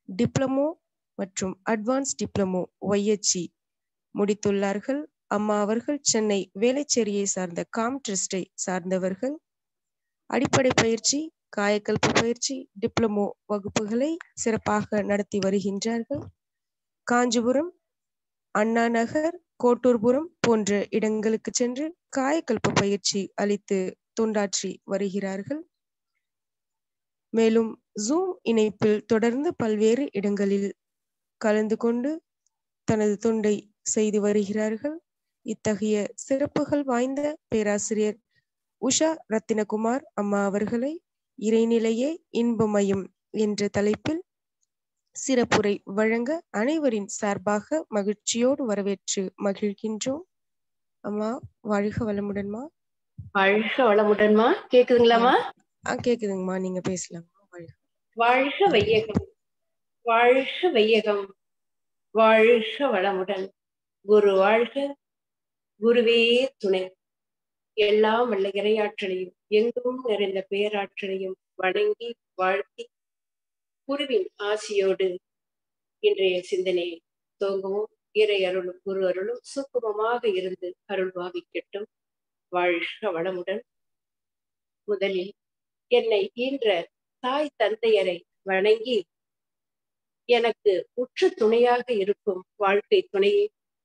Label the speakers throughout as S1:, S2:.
S1: diploma மற்றும் advance diploma ஒய்எச்சி முடித்துள்ளார்கள் அம்மா அவர்கள் சென்னை வேலைச்சேரியை சார்ந்த காம் ட்ரஸ்டை சார்ந்தவர்கள் அடிப்படை பயிற்சி காயக்கல்ப பயிற்சி டிப்ளமோ வகுப்புகளை சிறப்பாக நடத்தி வருகின்றார்கள் காஞ்சிபுரம் அண்ணா நகர் கோட்டூர்புரம் போன்ற இடங்களுக்கு சென்று காயக்கல்ப பயிற்சி அளித்து தொண்டாற்றி வருகிறார்கள் மேலும் ஜூம் இணைப்பில் தொடர்ந்து பல்வேறு இடங்களில் கலந்து கொண்டு தனது தொண்டை செய்து வருகிறார்கள் இத்தகைய சிறப்புகள் வாய்ந்த பேராசிரியர் உஷா ரத்தினகுமார் அம்மா அவர்களை இறைநிலையே இன்பமயம் என்ற தலைப்பில் சிறப்புரை வழங்க அனைவரின் சார்பாக மகிழ்ச்சியோடு வரவேற்று மகிழ்கின்றோம் அம்மா வாழ்க வளமுடன்மா
S2: வாழ்க வளமுடன்மா கேக்குதுங்களாமா
S1: ஆ கேக்குதுங்கம்மா நீங்க பேசலாம் வாழ்க
S2: வாழ்க வையகம் வாழ்க வையகம் வாழ்க வளமுடன் குரு வாழ்க குருவே துணை எல்லாம் வல்ல இறையாற்றலையும் எங்கும் நிறைந்த பேராற்றலையும் வணங்கி வாழ்த்தி குருவின் ஆசியோடு இன்றைய சிந்தனையை தோங்குவோம் இறை அருளும் குரு அருளும் சுக்குமமாக இருந்து அருள் பாவிக்கட்டும் வாழ்க வளமுடன் முதலில் என்னை ஈன்ற தாய் தந்தையரை வணங்கி எனக்கு உற்ற துணையாக இருக்கும் வாழ்க்கை துணையை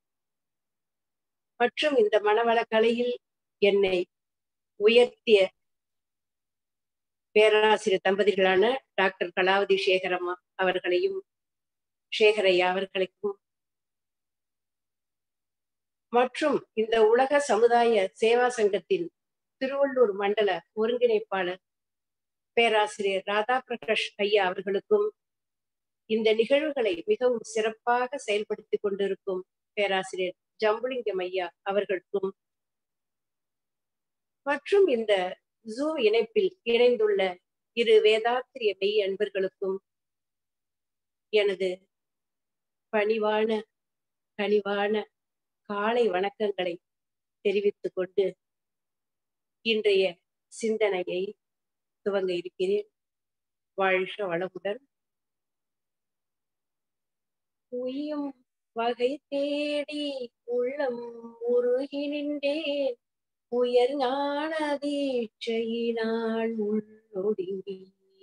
S2: மற்றும் இந்த மனவள கலையில் என்னை உயர்த்திய பேராசிரியர் தம்பதிகளான டாக்டர் கலாவதி சேகரம்மா அவர்களையும் சேகரையா அவர்களுக்கும் மற்றும் இந்த உலக சமுதாய சேவா சங்கத்தின் திருவள்ளூர் மண்டல ஒருங்கிணைப்பாளர் பேராசிரியர் ராதா பிரகாஷ் ஐயா அவர்களுக்கும் இந்த நிகழ்வுகளை மிகவும் சிறப்பாக செயல்படுத்தி கொண்டிருக்கும் பேராசிரியர் ஜம்புலிங்கம் ஐயா அவர்களுக்கும் மற்றும் இந்த ஜூ இணைப்பில் இணைந்துள்ள இரு வேதாத்திரிய மெய் அன்பர்களுக்கும் எனது பணிவான கனிவான காலை வணக்கங்களை தெரிவித்துக் கொண்டு இன்றைய சிந்தனையை துவங்க இருக்கிறேன் வாழ்க வளமுடன் உயும் வகை தேடி உள்ளம் உருகி நின்றேன் உயர் ஞான தீட்சையினால் உள்ளொடுங்கி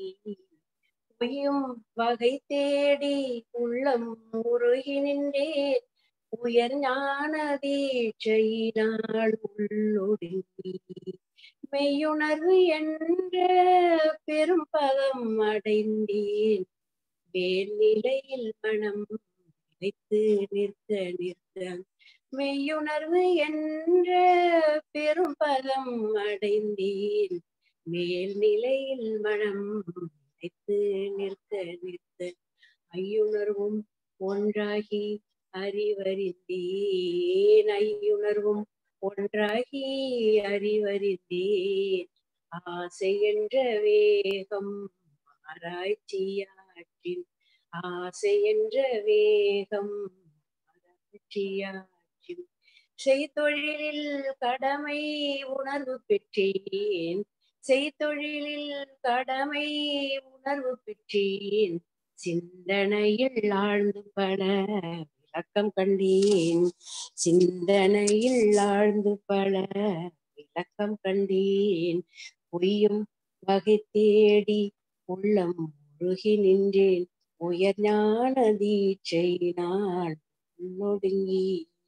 S2: உயும் வகை தேடி உள்ளம் உருகி நின்றேன் உயர் ஞான தீட்சையினால் உள்ளொடுங்கி மெய்யுணர்வு என்ற பெரும் பதம் அடைந்தேன் மேல்நிலையில் மனம் வைத்து நிற்க நிற்க மெய்யுணர்வு என்ற பெரும் பதம் அடைந்தேன் மேல்நிலையில் மனம் வைத்து நிற்க நிற்க ஐயுணர்வும் ஒன்றாகி அறிவறிந்தேன் ஐயுணர்வும் ஒன்றாகி அறிவறிந்தேன் ஆசை என்ற வேகம் ஆராய்ச்சியாற்றின் ஆசை என்ற வேகம் ஆராய்ச்சியாற்றின் செய்தொழிலில் கடமை உணர்வு பெற்றேன் செய்தொழிலில் கடமை உணர்வு பெற்றேன் சிந்தனையில் ஆழ்ந்து பட விளக்கம் கண்டேன் சிந்தனையில் ஆழ்ந்து பல விளக்கம் கண்டேன் பொய்யும் வகை தேடி உள்ளம் உருகி நின்றேன் உயர் ஞான தீட்சை நான் ஒடுங்கி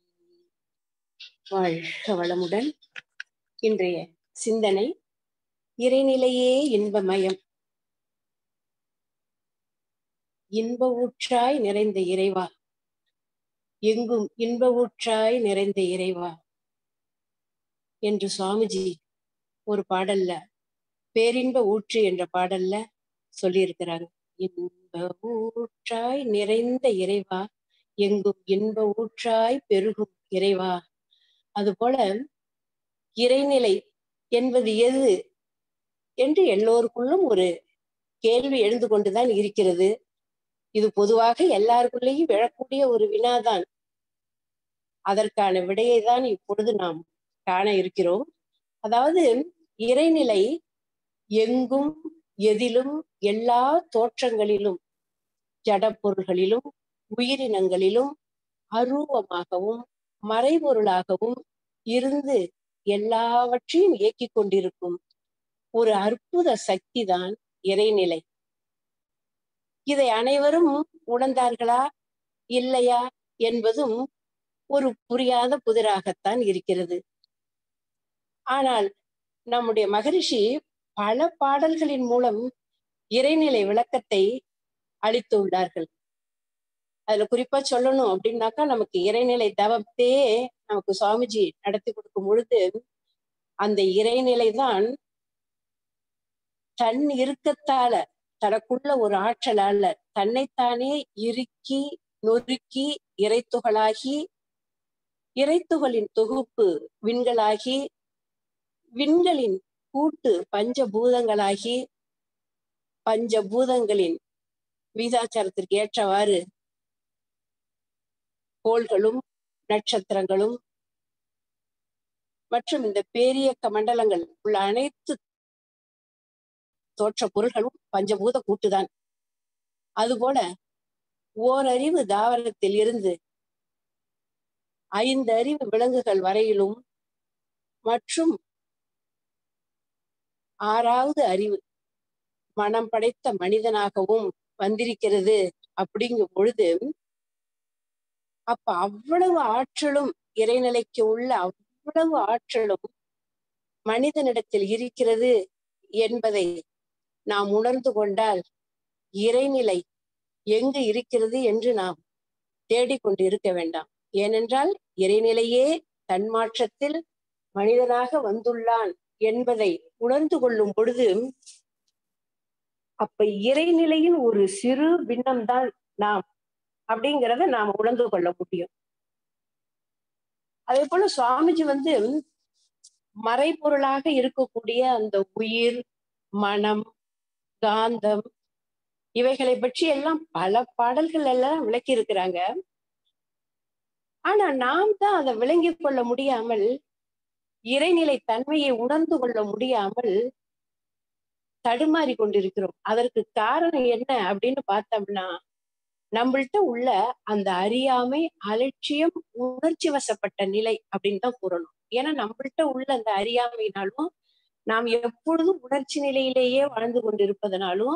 S2: வாழ்க வளமுடன் இன்றைய சிந்தனை இறைநிலையே இன்பமயம் இன்ப ஊற்றாய் நிறைந்த இறைவா எங்கும் இன்ப ஊற்றாய் நிறைந்த இறைவா என்று சுவாமிஜி ஒரு பாடல்ல பேரின்ப ஊற்று என்ற பாடல்ல சொல்லியிருக்கிறாங்க இன்ப ஊற்றாய் நிறைந்த இறைவா எங்கும் இன்ப ஊற்றாய் பெருகும் இறைவா அதுபோல இறைநிலை என்பது எது என்று எல்லோருக்குள்ளும் ஒரு கேள்வி எழுந்து கொண்டுதான் இருக்கிறது இது பொதுவாக எல்லாருக்குள்ளேயும் விழக்கூடிய ஒரு வினாதான் அதற்கான விடையை தான் இப்பொழுது நாம் காண இருக்கிறோம் அதாவது இறைநிலை எங்கும் எதிலும் எல்லா தோற்றங்களிலும் ஜட பொருள்களிலும் உயிரினங்களிலும் அரூபமாகவும் மறைபொருளாகவும் இருந்து எல்லாவற்றையும் இயக்கிக் கொண்டிருக்கும் ஒரு அற்புத சக்தி தான் இறைநிலை இதை அனைவரும் உணர்ந்தார்களா இல்லையா என்பதும் ஒரு புரியாத புதிராகத்தான் இருக்கிறது ஆனால் நம்முடைய மகரிஷி பல பாடல்களின் மூலம் இறைநிலை விளக்கத்தை அளித்துள்ளார்கள் அதுல குறிப்பா சொல்லணும் அப்படின்னாக்கா நமக்கு இறைநிலை தவத்தையே நமக்கு சுவாமிஜி நடத்தி கொடுக்கும் பொழுது அந்த இறைநிலை தான் தன் இறுக்கத்தால தனக்குள்ள ஒரு ஆற்றலால தன்னைத்தானே இறுக்கி நொறுக்கி இறைத்துகளாகி இறைத்துகளின் தொகுப்பு விண்களாகி விண்களின் கூட்டு பஞ்சபூதங்களாகி பஞ்சபூதங்களின் வீதாச்சாரத்திற்கு ஏற்றவாறு கோள்களும் நட்சத்திரங்களும் மற்றும் இந்த பேரியக்க மண்டலங்கள் உள்ள அனைத்து தோற்ற பொருள்களும் பஞ்சபூத கூட்டுதான் அதுபோல ஓரறிவு தாவரத்தில் இருந்து ஐந்து அறிவு விலங்குகள் வரையிலும் மற்றும் ஆறாவது அறிவு மனம் படைத்த மனிதனாகவும் வந்திருக்கிறது அப்படிங்கும் பொழுது அப்ப அவ்வளவு ஆற்றலும் இறைநிலைக்கு உள்ள அவ்வளவு ஆற்றலும் மனிதனிடத்தில் இருக்கிறது என்பதை நாம் உணர்ந்து கொண்டால் இறைநிலை எங்கு இருக்கிறது என்று நாம் தேடிக்கொண்டு இருக்க வேண்டாம் ஏனென்றால் இறைநிலையே தன்மாற்றத்தில் மனிதனாக வந்துள்ளான் என்பதை உணர்ந்து கொள்ளும் பொழுது அப்ப இறைநிலையின் ஒரு சிறு பின்னம்தான் நாம் அப்படிங்கிறத நாம் உணர்ந்து கொள்ள முடியும் அதே போல சுவாமிஜி வந்து மறைபொருளாக இருக்கக்கூடிய அந்த உயிர் மனம் காந்தம் இவைகளை பற்றி எல்லாம் பல பாடல்கள் எல்லாம் விளக்கி இருக்கிறாங்க ஆனா நாம் தான் அதை விளங்கிக் கொள்ள முடியாமல் இறைநிலை தன்மையை உணர்ந்து கொள்ள முடியாமல் தடுமாறி கொண்டிருக்கிறோம் அதற்கு காரணம் என்ன அப்படின்னு பார்த்தோம்னா நம்மள்ட்ட உள்ள அந்த அறியாமை அலட்சியம் உணர்ச்சி வசப்பட்ட நிலை அப்படின்னு தான் கூறணும் ஏன்னா நம்மள்ட்ட உள்ள அந்த அறியாமைனாலும் நாம் எப்பொழுதும் உணர்ச்சி நிலையிலேயே வாழ்ந்து கொண்டிருப்பதனாலும்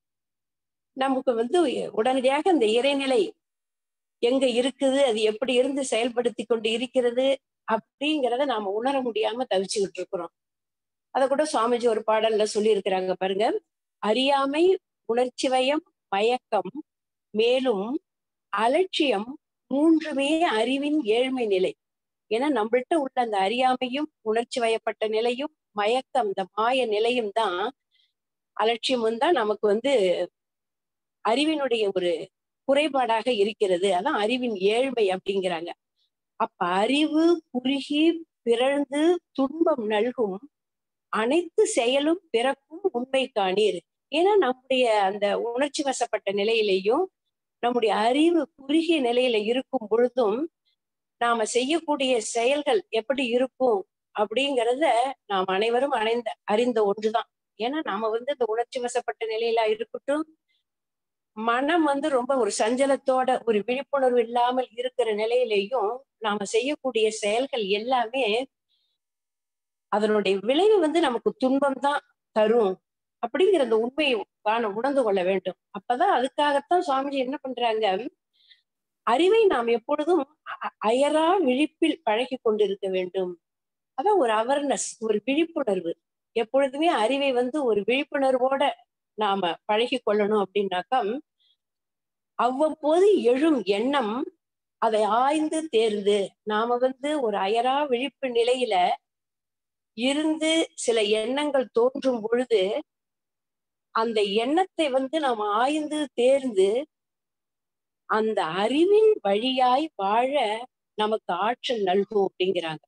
S2: நமக்கு வந்து உடனடியாக அந்த இறைநிலை எங்க இருக்குது அது எப்படி இருந்து செயல்படுத்தி கொண்டு இருக்கிறது அப்படிங்கிறத நாம உணர முடியாம தவிச்சுக்கிட்டு இருக்கிறோம் அத கூட சுவாமிஜி ஒரு பாடல்ல சொல்லி இருக்கிறாங்க பாருங்க அறியாமை உணர்ச்சிவயம் மயக்கம் மேலும் அலட்சியம் மூன்றுமே அறிவின் ஏழ்மை நிலை ஏன்னா நம்மள்ட்ட உள்ள அந்த அறியாமையும் உணர்ச்சி வயப்பட்ட நிலையும் மயக்கம் இந்த மாய நிலையும் தான் அலட்சியமும் தான் நமக்கு வந்து அறிவினுடைய ஒரு குறைபாடாக இருக்கிறது அதான் அறிவின் ஏழ்மை அப்படிங்கிறாங்க அப்ப அறிவு குறுகி பிறழ்ந்து துன்பம் நல்கும் அனைத்து செயலும் பிறக்கும் உண்மை காணீர் ஏன்னா நம்முடைய அந்த உணர்ச்சி வசப்பட்ட நிலையிலையும் நம்முடைய அறிவு குறுகிய நிலையில இருக்கும் பொழுதும் நாம செய்யக்கூடிய செயல்கள் எப்படி இருக்கும் அப்படிங்கிறத நாம் அனைவரும் அணைந்த அறிந்த ஒன்றுதான் ஏன்னா நாம வந்து இந்த உணர்ச்சி வசப்பட்ட நிலையில இருக்கட்டும் மனம் வந்து ரொம்ப ஒரு சஞ்சலத்தோட ஒரு விழிப்புணர்வு இல்லாமல் இருக்கிற நிலையிலையும் நாம செய்யக்கூடிய செயல்கள் எல்லாமே அதனுடைய விளைவு வந்து நமக்கு துன்பம் தான் தரும் அப்படிங்கிற அந்த உண்மையை காண உணர்ந்து கொள்ள வேண்டும் அப்பதான் அதுக்காகத்தான் சுவாமிஜி என்ன பண்றாங்க அறிவை நாம் எப்பொழுதும் அயரா விழிப்பில் பழகி கொண்டிருக்க வேண்டும் அதான் ஒரு அவேர்னஸ் ஒரு விழிப்புணர்வு எப்பொழுதுமே அறிவை வந்து ஒரு விழிப்புணர்வோட நாம பழகி கொள்ளணும் அப்படின்னாக்கா அவ்வப்போது எழும் எண்ணம் அதை ஆய்ந்து தேர்ந்து நாம வந்து ஒரு அயரா விழிப்பு நிலையில இருந்து சில எண்ணங்கள் தோன்றும் பொழுது அந்த எண்ணத்தை வந்து நாம் ஆய்ந்து தேர்ந்து அந்த அறிவின் வழியாய் வாழ நமக்கு ஆற்றல் நல்கும் அப்படிங்கிறாங்க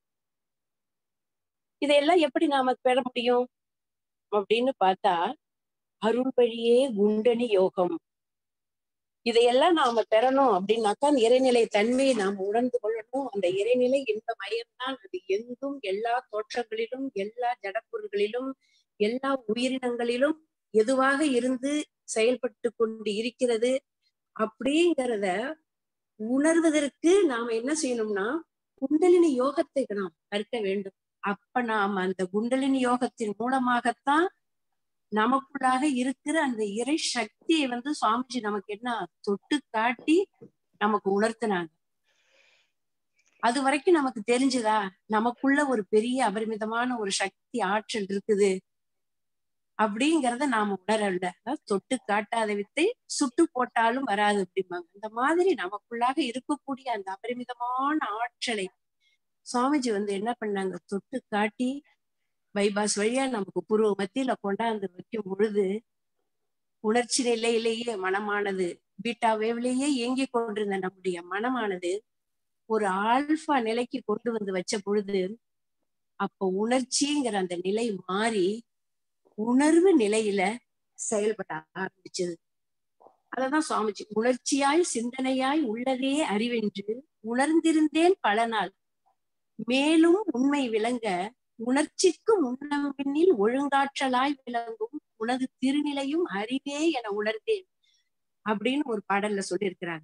S2: இதையெல்லாம் எப்படி நாம பெற முடியும் அப்படின்னு பார்த்தா அருள் வழியே குண்டனி யோகம் இதையெல்லாம் நாம பெறணும் அப்படின்னாக்கா அந்த இறைநிலை தன்மையை நாம் உணர்ந்து கொள்ளணும் அந்த இறைநிலை இந்த மயம்தான் அது எங்கும் எல்லா தோற்றங்களிலும் எல்லா ஜடப்பொருள்களிலும் எல்லா உயிரினங்களிலும் எதுவாக இருந்து செயல்பட்டு கொண்டு இருக்கிறது அப்படிங்கிறத உணர்வதற்கு நாம என்ன செய்யணும்னா குண்டலினி யோகத்தை நாம் கற்க வேண்டும் அப்ப நாம் அந்த குண்டலினி யோகத்தின் மூலமாகத்தான் நமக்குள்ளாக இருக்கிற அந்த இறை சக்தியை வந்து சுவாமிஜி நமக்கு என்ன தொட்டு காட்டி நமக்கு உணர்த்தினாங்க அது வரைக்கும் நமக்கு தெரிஞ்சுதா நமக்குள்ள ஒரு பெரிய அபரிமிதமான ஒரு சக்தி ஆற்றல் இருக்குது அப்படிங்கிறத நாம உணரல தொட்டு காட்டாத வித்தை சுட்டு போட்டாலும் வராது அப்படிம்பாங்க அந்த மாதிரி நமக்குள்ளாக இருக்கக்கூடிய அந்த அபரிமிதமான ஆற்றலை சுவாமிஜி வந்து என்ன பண்ணாங்க தொட்டு காட்டி பைபாஸ் வழியா நமக்கு பூர்வ மத்தியில கொண்டாந்து வைக்கும் பொழுது உணர்ச்சி நிலையிலேயே மனமானது பீட்டா வேவ்லேயே இயங்கிக் கொண்டிருந்த நம்முடைய மனமானது ஒரு ஆல்பா நிலைக்கு கொண்டு வந்து வச்ச பொழுது அப்ப உணர்ச்சிங்கிற அந்த நிலை மாறி உணர்வு நிலையில செயல்பட ஆரம்பிச்சது அததான் சுவாமிஜி உணர்ச்சியாய் சிந்தனையாய் உள்ளதே அறிவென்று உணர்ந்திருந்தேன் பல நாள் மேலும் உண்மை விளங்க உணர்ச்சிக்கு முன்னம் பின்னில் ஒழுங்காற்றலாய் விளங்கும் உனது திருநிலையும் அறிவே என உணர்ந்தேன் அப்படின்னு ஒரு பாடல்ல சொல்லியிருக்கிறாங்க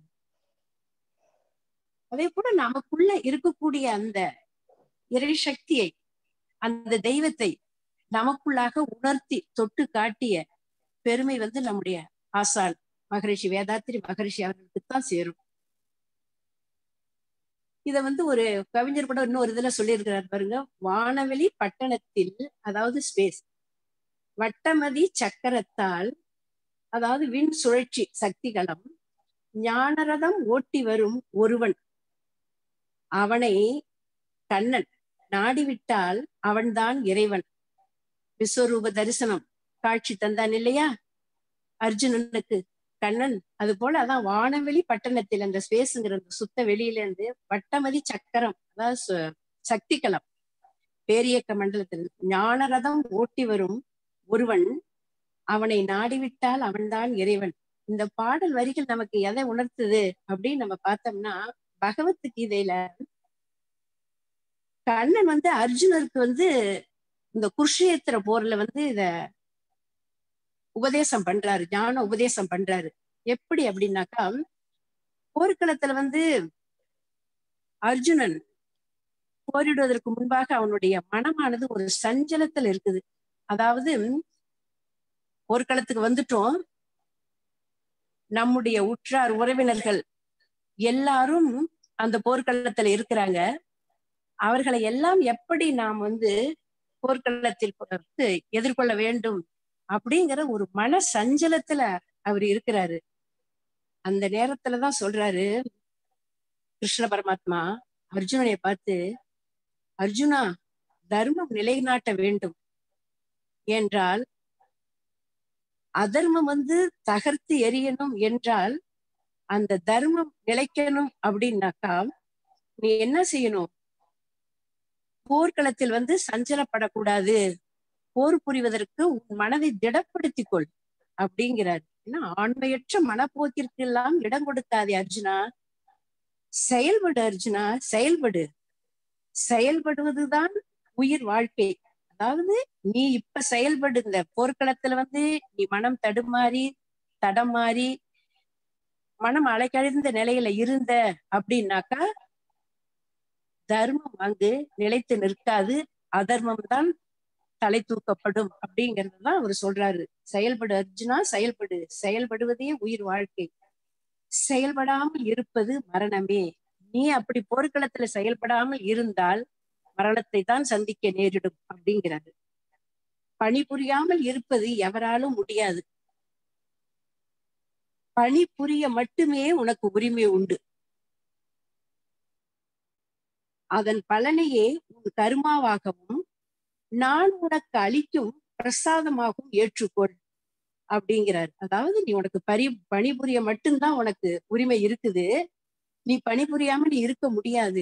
S2: அதே போல நமக்குள்ள இருக்கக்கூடிய அந்த இறை சக்தியை அந்த தெய்வத்தை நமக்குள்ளாக உணர்த்தி தொட்டு காட்டிய பெருமை வந்து நம்முடைய ஆசான் மகரிஷி வேதாத்திரி மகரிஷி அவர்களுக்கு தான் சேரும் இத வந்து ஒரு கவிஞர் கூட இன்னொரு இதுல சொல்லியிருக்கிறார் பாருங்க வானவெளி பட்டணத்தில் அதாவது ஸ்பேஸ் வட்டமதி சக்கரத்தால் அதாவது விண் சுழற்சி சக்திகளம் ஞானரதம் ஓட்டி வரும் ஒருவன் அவனை கண்ணன் நாடிவிட்டால் அவன்தான் இறைவன் விஸ்வரூப தரிசனம் காட்சி தந்தான் இல்லையா அர்ஜுனனுக்கு கண்ணன் அது போல அதான் வானவெளி பட்டணத்தில் அந்த ஸ்பேஸுங்கிற அந்த சுத்த வெளியில இருந்து வட்டமதி சக்கரம் அதாவது சக்திகளம் பேரியக்க மண்டலத்தில் ஞானரதம் ஓட்டி வரும் ஒருவன் அவனை நாடிவிட்டால் அவன்தான் இறைவன் இந்த பாடல் வரிகள் நமக்கு எதை உணர்த்துது அப்படின்னு நம்ம பார்த்தோம்னா பகவத் கீதையில கண்ணன் வந்து அர்ஜுனருக்கு வந்து இந்த குருஷேத்திர போர்ல வந்து இத உபதேசம் பண்றாரு ஞான உபதேசம் பண்றாரு எப்படி அப்படின்னாக்கா போர்க்களத்துல வந்து அர்ஜுனன் போரிடுவதற்கு முன்பாக அவனுடைய மனமானது ஒரு சஞ்சலத்துல இருக்குது அதாவது போர்க்களத்துக்கு வந்துட்டோம் நம்முடைய உற்றார் உறவினர்கள் எல்லாரும் அந்த போர்க்களத்துல இருக்கிறாங்க அவர்களை எல்லாம் எப்படி நாம் வந்து போர்க்களத்தில் எதிர்கொள்ள வேண்டும் அப்படிங்கிற ஒரு மன சஞ்சலத்துல அவர் இருக்கிறாரு அந்த நேரத்துலதான் சொல்றாரு கிருஷ்ண பரமாத்மா அர்ஜுனனை பார்த்து அர்ஜுனா தர்மம் நிலைநாட்ட வேண்டும் என்றால் அதர்மம் வந்து தகர்த்து எரியணும் என்றால் அந்த தர்மம் நிலைக்கணும் அப்படின்னாக்கா நீ என்ன செய்யணும் போர்க்களத்தில் வந்து சஞ்சலப்படக்கூடாது போர் புரிவதற்கு உன் மனதை திடப்படுத்திக் கொள் அப்படிங்கிறார் ஏன்னா ஆண்மையற்ற மனப்போக்கிற்கு எல்லாம் இடம் கொடுக்காதே அர்ஜுனா செயல்படு அர்ஜுனா செயல்படு செயல்படுவதுதான் உயிர் வாழ்க்கை அதாவது நீ இப்ப செயல்படு இந்த போர்க்களத்துல வந்து நீ மனம் தடுமாறி தடம் மாறி மனம் அலைக்கழிந்த நிலையில இருந்த அப்படின்னாக்கா தர்மம் அங்கு நிலைத்து நிற்காது அதர்மம் தான் தலை தூக்கப்படும் அப்படிங்கறது தான் அவர் சொல்றாரு செயல்படு அர்ஜுனா செயல்படு செயல்படுவதே உயிர் வாழ்க்கை செயல்படாமல் இருப்பது மரணமே நீ அப்படி போர்க்களத்துல செயல்படாமல் இருந்தால் மரணத்தை தான் சந்திக்க நேரிடும் அப்படிங்கிறாரு பணிபுரியாமல் இருப்பது எவராலும் முடியாது பணி புரிய மட்டுமே உனக்கு உரிமை உண்டு அதன் பலனையே உன் கருமாவாகவும் நான் உனக்கு அளிக்கும் பிரசாதமாகவும் ஏற்றுக்கொள் அப்படிங்கிறார் அதாவது நீ உனக்கு பரி பணிபுரிய மட்டும்தான் உனக்கு உரிமை இருக்குது நீ பணிபுரியாம நீ இருக்க முடியாது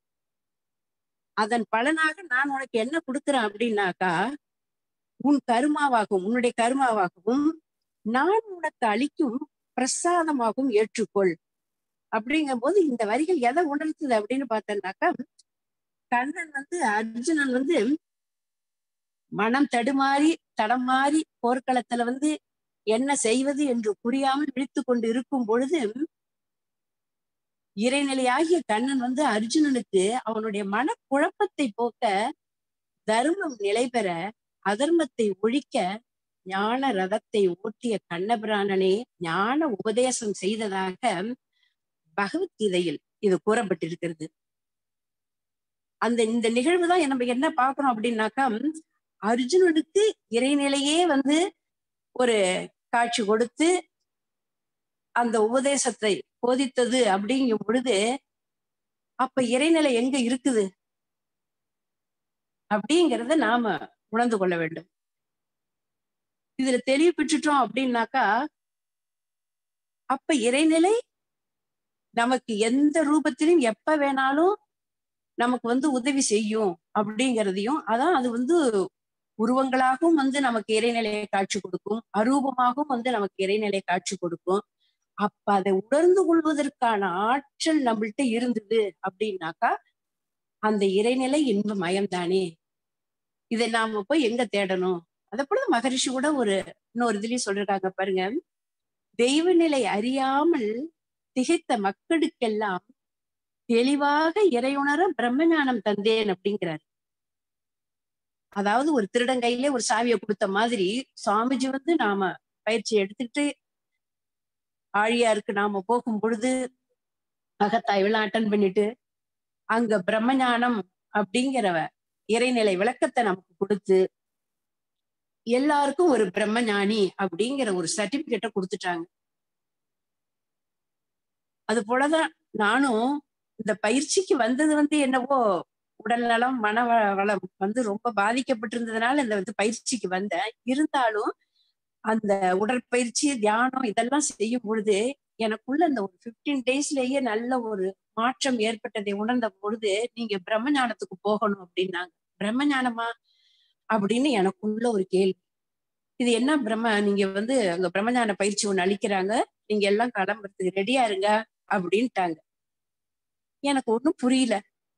S2: அதன் பலனாக நான் உனக்கு என்ன கொடுக்குறேன் அப்படின்னாக்கா உன் கருமாவாகவும் உன்னுடைய கருமாவாகவும் நான் உனக்கு அளிக்கும் பிரசாதமாகவும் ஏற்றுக்கொள் அப்படிங்கும் போது இந்த வரிகள் எதை உணர்த்துது அப்படின்னு பார்த்தோம்னாக்கா கண்ணன் வந்து அர்ஜுனன் வந்து மனம் தடுமாறி தடம் மாறி போர்க்களத்துல வந்து என்ன செய்வது என்று புரியாமல் விழித்து கொண்டு இருக்கும் பொழுது இறைநிலையாகிய கண்ணன் வந்து அர்ஜுனனுக்கு அவனுடைய மனக்குழப்பத்தை போக்க தர்மம் நிலை பெற அதர்மத்தை ஒழிக்க ஞான ரதத்தை ஓட்டிய கண்ணபிராணனே ஞான உபதேசம் செய்ததாக பகவத்கீதையில் இது கூறப்பட்டிருக்கிறது அந்த இந்த நிகழ்வு தான் நம்ம என்ன பார்க்கணும் அப்படின்னாக்கா அர்ஜுனனுக்கு இறைநிலையே வந்து ஒரு காட்சி கொடுத்து அந்த உபதேசத்தை போதித்தது அப்படிங்கும் பொழுது அப்ப இறைநிலை எங்க இருக்குது அப்படிங்கிறத நாம உணர்ந்து கொள்ள வேண்டும் இதுல தெளிவு பெற்றுட்டோம் அப்படின்னாக்கா அப்ப இறைநிலை நமக்கு எந்த ரூபத்திலும் எப்ப வேணாலும் நமக்கு வந்து உதவி செய்யும் அப்படிங்கிறதையும் அதான் அது வந்து உருவங்களாகவும் வந்து நமக்கு இறைநிலையை காட்சி கொடுக்கும் அரூபமாகவும் வந்து நமக்கு இறைநிலை காட்சி கொடுக்கும் அப்ப அதை உணர்ந்து கொள்வதற்கான ஆற்றல் நம்மள்ட்ட இருந்தது அப்படின்னாக்கா அந்த இறைநிலை இன்ப மயம்தானே இதை நாம போய் எங்க தேடணும் அதை போல மகரிஷி கூட ஒரு இன்னொரு இதுலயும் சொல்றாங்க பாருங்க தெய்வ நிலை அறியாமல் திகைத்த மக்களுக்கெல்லாம் தெளிவாக இறையுணர பிரம்ம ஞானம் தந்தேன் அப்படிங்கிறார் அதாவது ஒரு திருடன் கையிலே ஒரு சாவியை கொடுத்த மாதிரி சுவாமிஜி வந்து நாம பயிற்சி எடுத்துக்கிட்டு ஆழியாருக்கு நாம போகும் பொழுது அகத்தாய்வெல்லாம் அட்டன் பண்ணிட்டு அங்க பிரம்மஞானம் அப்படிங்கிற இறைநிலை விளக்கத்தை நமக்கு கொடுத்து எல்லாருக்கும் ஒரு பிரம்மஞானி அப்படிங்கிற ஒரு சர்டிபிகேட்டை கொடுத்துட்டாங்க அது போலதான் நானும் இந்த பயிற்சிக்கு வந்தது வந்து என்னவோ உடல் நலம் மன வளம் வந்து ரொம்ப பாதிக்கப்பட்டிருந்ததுனால இந்த வந்து பயிற்சிக்கு வந்தேன் இருந்தாலும் அந்த உடற்பயிற்சி தியானம் இதெல்லாம் செய்யும் பொழுது எனக்குள்ள அந்த ஒரு பிப்டீன் டேஸ்லயே நல்ல ஒரு மாற்றம் ஏற்பட்டதை உணர்ந்த பொழுது நீங்க பிரம்ம ஞானத்துக்கு போகணும் அப்படின்னாங்க பிரம்ம ஞானமா அப்படின்னு எனக்குள்ள ஒரு கேள்வி இது என்ன பிரம்ம நீங்க வந்து அங்க பிரம்மஞான பயிற்சி ஒண்ணு அளிக்கிறாங்க நீங்க எல்லாம் கிளம்புறதுக்கு ரெடியா இருங்க அப்படின்ட்டாங்க எனக்கு ஒண்ணும் புரியல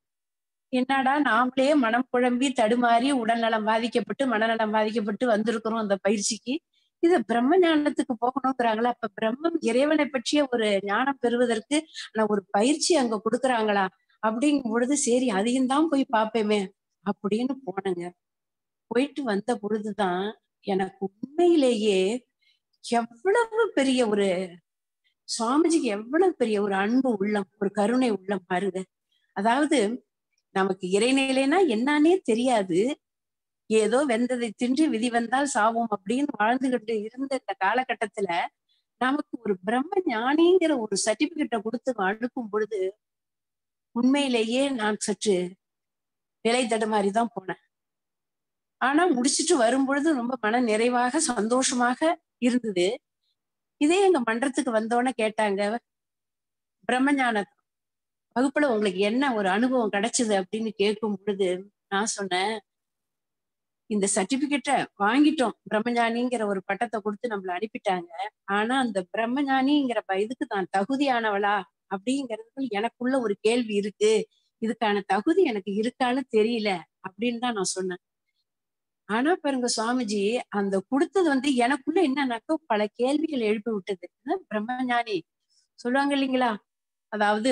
S2: என்னடா நாமளே மனம் குழம்பி தடுமாறி உடல்நலம் பாதிக்கப்பட்டு மனநலம் பாதிக்கப்பட்டு வந்திருக்கிறோம் அந்த பயிற்சிக்கு இது பிரம்ம ஞானத்துக்கு போகணுங்கிறாங்களா அப்ப பிரம்மம் இறைவனை பற்றிய ஒரு ஞானம் பெறுவதற்கு நான் ஒரு பயிற்சி அங்க கொடுக்குறாங்களா அப்படிங்கும் பொழுது சரி அதையும் தான் போய் பார்ப்பேமே அப்படின்னு போனேங்க போயிட்டு வந்த பொழுதுதான் எனக்கு உண்மையிலேயே எவ்வளவு பெரிய ஒரு சுவாமிஜிக்கு எவ்வளவு பெரிய ஒரு அன்பு உள்ளம் ஒரு கருணை உள்ளம் பாருங்க அதாவது நமக்கு இறைநிலைனா என்னன்னே தெரியாது ஏதோ வெந்ததை தின்று விதி வந்தால் சாவோம் அப்படின்னு வாழ்ந்துகிட்டு இருந்த இந்த காலகட்டத்துல நமக்கு ஒரு பிரம்ம ஞானிங்கிற ஒரு சர்டிபிகேட்டை கொடுத்து அனுப்பும் பொழுது உண்மையிலேயே நான் சற்று நிலை தடுமாறிதான் போனேன் ஆனா முடிச்சிட்டு வரும் பொழுது ரொம்ப மன நிறைவாக சந்தோஷமாக இருந்தது இதே எங்க மன்றத்துக்கு வந்தோடனே கேட்டாங்க பிரம்மஞான வகுப்புல உங்களுக்கு என்ன ஒரு அனுபவம் கிடைச்சது அப்படின்னு கேட்கும் பொழுது நான் சொன்னேன் இந்த சர்டிபிகேட்டை வாங்கிட்டோம் பிரம்மஞானிங்கிற ஒரு பட்டத்தை கொடுத்து நம்மள அனுப்பிட்டாங்க ஆனா அந்த பிரம்மஞானிங்கிற இதுக்கு நான் தகுதியானவளா அப்படிங்கிறது எனக்குள்ள ஒரு கேள்வி இருக்கு இதுக்கான தகுதி எனக்கு இருக்கான்னு தெரியல அப்படின்னு தான் நான் சொன்னேன் ஆனா பாருங்க சுவாமிஜி அந்த கொடுத்தது வந்து எனக்குள்ள என்னன்னாக்கா பல கேள்விகள் எழுப்பி விட்டது பிரம்மஞானி சொல்லுவாங்க இல்லைங்களா அதாவது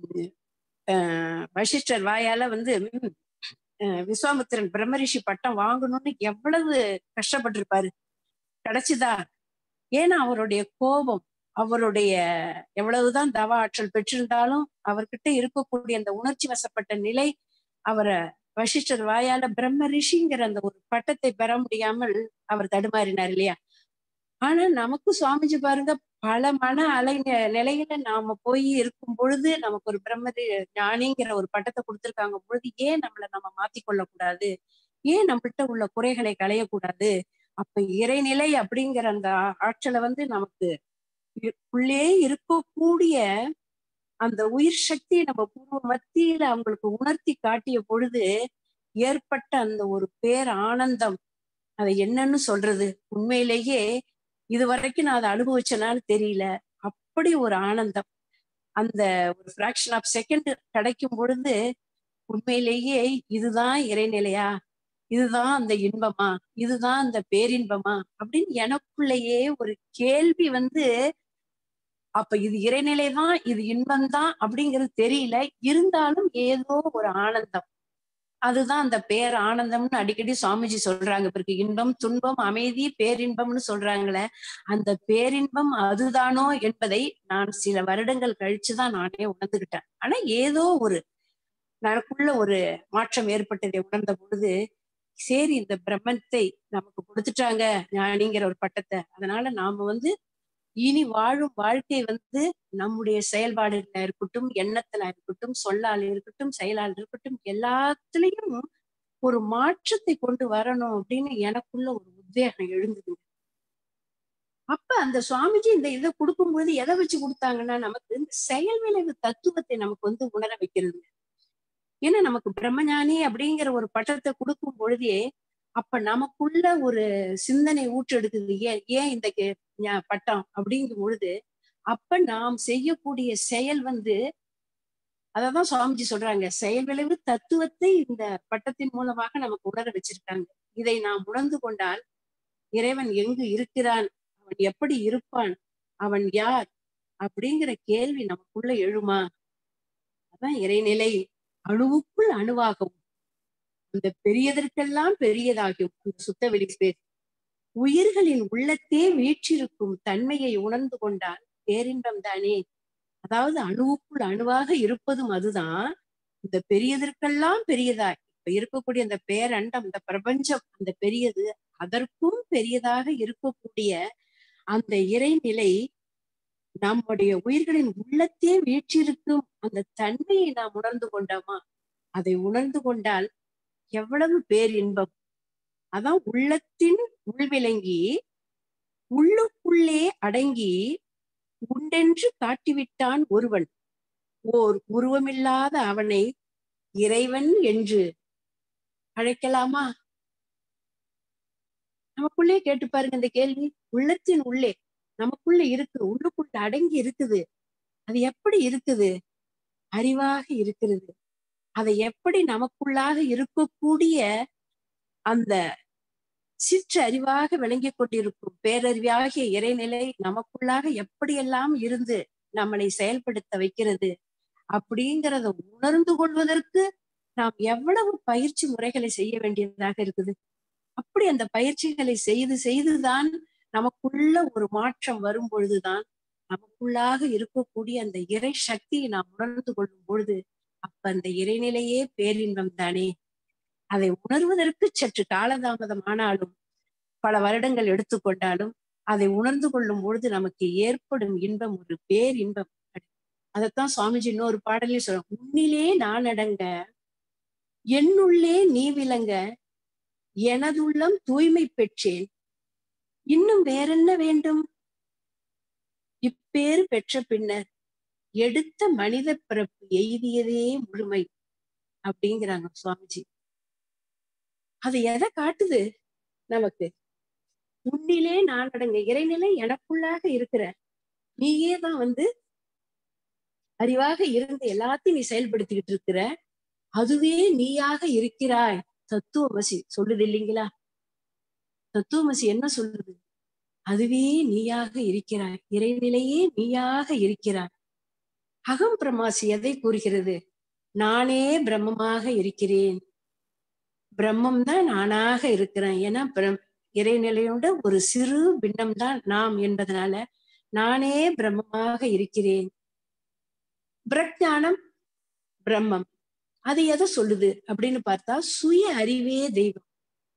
S2: அஹ் வசிஷ்டர் வாயால வந்து விஸ்வாமித்திரன் பிரம்மரிஷி பட்டம் வாங்கணும்னு எவ்வளவு கஷ்டப்பட்டிருப்பாரு கிடைச்சுதா ஏன்னா அவருடைய கோபம் அவருடைய எவ்வளவுதான் தவ ஆற்றல் பெற்றிருந்தாலும் அவர்கிட்ட இருக்கக்கூடிய அந்த உணர்ச்சி வசப்பட்ட நிலை அவரை வசிஷ்டர் வாயால பிரம்ம ரிஷிங்கிற அந்த ஒரு பட்டத்தை பெற முடியாமல் அவர் தடுமாறினார் இல்லையா ஆனா நமக்கு சுவாமிஜி பாருங்க பல மன அலை நிலையில நாம போய் இருக்கும் பொழுது நமக்கு ஒரு பிரம்ம ஞானிங்கிற ஒரு பட்டத்தை கொடுத்திருக்காங்க பொழுது ஏன் நம்மளை நம்ம மாத்திக்கொள்ள கூடாது ஏன் நம்மள்கிட்ட உள்ள குறைகளை களையக்கூடாது அப்ப இறைநிலை அப்படிங்கிற அந்த ஆற்றலை வந்து நமக்கு உள்ளே இருக்கக்கூடிய அந்த உயிர் சக்தியை நம்ம பூர்வ மத்தியில அவங்களுக்கு உணர்த்தி காட்டிய பொழுது ஏற்பட்ட அந்த ஒரு பேர் ஆனந்தம் அதை என்னன்னு சொல்றது உண்மையிலேயே இது வரைக்கும் நான் அதை அனுபவிச்சனான்னு தெரியல அப்படி ஒரு ஆனந்தம் அந்த ஒரு ஃபிராக்ஷன் ஆஃப் செகண்ட் கிடைக்கும் பொழுது உண்மையிலேயே இதுதான் இறைநிலையா இதுதான் அந்த இன்பமா இதுதான் அந்த பேரின்பமா அப்படின்னு எனக்குள்ளேயே ஒரு கேள்வி வந்து அப்ப இது இறைநிலைதான் இது இன்பம்தான் அப்படிங்கிறது தெரியல இருந்தாலும் ஏதோ ஒரு ஆனந்தம் அதுதான் அந்த பேர் ஆனந்தம்னு அடிக்கடி சுவாமிஜி சொல்றாங்க பிறகு இன்பம் துன்பம் அமைதி பேரின்பம்னு சொல்றாங்களே அந்த பேரின்பம் அதுதானோ என்பதை நான் சில வருடங்கள் கழிச்சுதான் நானே உணர்ந்துகிட்டேன் ஆனா ஏதோ ஒரு எனக்குள்ள ஒரு மாற்றம் ஏற்பட்டதை உணர்ந்த பொழுது சரி இந்த பிரம்மத்தை நமக்கு கொடுத்துட்டாங்க ஞானிங்கிற ஒரு பட்டத்தை அதனால நாம வந்து இனி வாழும் வாழ்க்கை வந்து நம்முடைய செயல்பாடுல இருக்கட்டும் எண்ணத்துல இருக்கட்டும் சொல்லால் இருக்கட்டும் செயலால் இருக்கட்டும் எல்லாத்துலயும் ஒரு மாற்றத்தை கொண்டு வரணும் அப்படின்னு எனக்குள்ள ஒரு உத்வேகம் எழுந்தது அப்ப அந்த சுவாமிஜி இந்த இதை கொடுக்கும்போது எதை வச்சு கொடுத்தாங்கன்னா நமக்கு இந்த செயல் விளைவு தத்துவத்தை நமக்கு வந்து உணர வைக்கிறது ஏன்னா நமக்கு பிரம்மஞானி அப்படிங்கிற ஒரு பட்டத்தை கொடுக்கும் பொழுதே அப்ப நமக்குள்ள ஒரு சிந்தனை ஊற்றெடுக்குது ஏன் ஏன் இந்த கே- ஞா- பட்டம் அப்படிங்கும் பொழுது அப்ப நாம் செய்யக்கூடிய செயல் வந்து அததான் சுவாமிஜி சொல்றாங்க செயல் விளைவு தத்துவத்தை இந்த பட்டத்தின் மூலமாக நமக்கு உணர வச்சிருக்காங்க இதை நாம் உணர்ந்து கொண்டால் இறைவன் எங்கு இருக்கிறான் அவன் எப்படி இருப்பான் அவன் யார் அப்படிங்கிற கேள்வி நமக்குள்ள எழுமா அதான் இறைநிலை அணுவுக்குள் அணுவாகவும் அந்த பெரியதற்கெல்லாம் பெரியதாகும் அந்த சுத்தவெளி ஸ்பேஸ் உயிர்களின் உள்ளத்தே வீற்றிருக்கும் தன்மையை உணர்ந்து கொண்டால் பேரின்பம் தானே அதாவது அணுவுக்குள் அணுவாக இருப்பதும் அதுதான் இந்த பெரியதற்கெல்லாம் பெரியதாய் இப்ப இருக்கக்கூடிய அந்த பேரண்டம் இந்த பிரபஞ்சம் அந்த பெரியது அதற்கும் பெரியதாக இருக்கக்கூடிய அந்த இறைநிலை நம்முடைய உயிர்களின் உள்ளத்தே வீற்றிருக்கும் அந்த தன்மையை நாம் உணர்ந்து கொண்டோமா அதை உணர்ந்து கொண்டால் எவ்வளவு பேரின்பம் அதான் உள்ளத்தின் உள்விளங்கி உள்ளுக்குள்ளே அடங்கி உண்டென்று காட்டிவிட்டான் ஒருவன் ஓர் உருவமில்லாத அவனை இறைவன் என்று அழைக்கலாமா நமக்குள்ளே கேட்டு பாருங்க இந்த கேள்வி உள்ளத்தின் உள்ளே நமக்குள்ள இருக்கு உள்ளுக்குள்ள அடங்கி இருக்குது அது எப்படி இருக்குது அறிவாக இருக்கிறது அதை எப்படி நமக்குள்ளாக இருக்கக்கூடிய அந்த சிற்று அறிவாக விளங்கி கொண்டிருக்கும் பேரறிவாகிய இறைநிலை நமக்குள்ளாக எப்படியெல்லாம் இருந்து நம்மளை செயல்படுத்த வைக்கிறது அப்படிங்கிறத உணர்ந்து கொள்வதற்கு நாம் எவ்வளவு பயிற்சி முறைகளை செய்ய வேண்டியதாக இருக்குது அப்படி அந்த பயிற்சிகளை செய்து செய்துதான் நமக்குள்ள ஒரு மாற்றம் வரும் பொழுதுதான் நமக்குள்ளாக இருக்கக்கூடிய அந்த இறை சக்தியை நாம் உணர்ந்து கொள்ளும் பொழுது அப்ப அந்த இறைநிலையே பேரின்பம் தானே அதை உணர்வதற்கு சற்று காலதாமதம் ஆனாலும் பல வருடங்கள் எடுத்துக்கொண்டாலும் அதை உணர்ந்து கொள்ளும் பொழுது நமக்கு ஏற்படும் இன்பம் ஒரு பேரின்பம் அதைத்தான் சுவாமிஜி இன்னொரு பாடலே சொல்றோம் உன்னிலே நான் அடங்க என்னுள்ளே நீ விளங்க எனதுள்ளம் தூய்மை பெற்றேன் இன்னும் வேறென்ன வேண்டும் இப்பேறு பெற்ற பின்னர் எடுத்த மனித பிறப்பு எய்தியதே முழுமை அப்படிங்கிறாங்க சுவாமிஜி அது எதை காட்டுது நமக்கு உன்னிலே நான் அடங்க இறைநிலை எனக்குள்ளாக இருக்கிற நீயே தான் வந்து அறிவாக இருந்து எல்லாத்தையும் நீ செயல்படுத்திக்கிட்டு இருக்கிற அதுவே நீயாக இருக்கிறாய் தத்துவமசி சொல்லுது இல்லைங்களா தத்துவமசி என்ன சொல்லுது அதுவே நீயாக இருக்கிறாய் இறைநிலையே நீயாக இருக்கிறாய் அகம் பிரமாசி எதை கூறுகிறது நானே பிரம்மமாக இருக்கிறேன் பிரம்மம் தான் நானாக இருக்கிறேன் ஏன்னா பிரம் இறைநிலையோட ஒரு சிறு பின்னம் தான் நாம் என்பதனால நானே பிரம்மமாக இருக்கிறேன் பிரஜானம் பிரம்மம் அது எதை சொல்லுது அப்படின்னு பார்த்தா சுய அறிவே தெய்வம்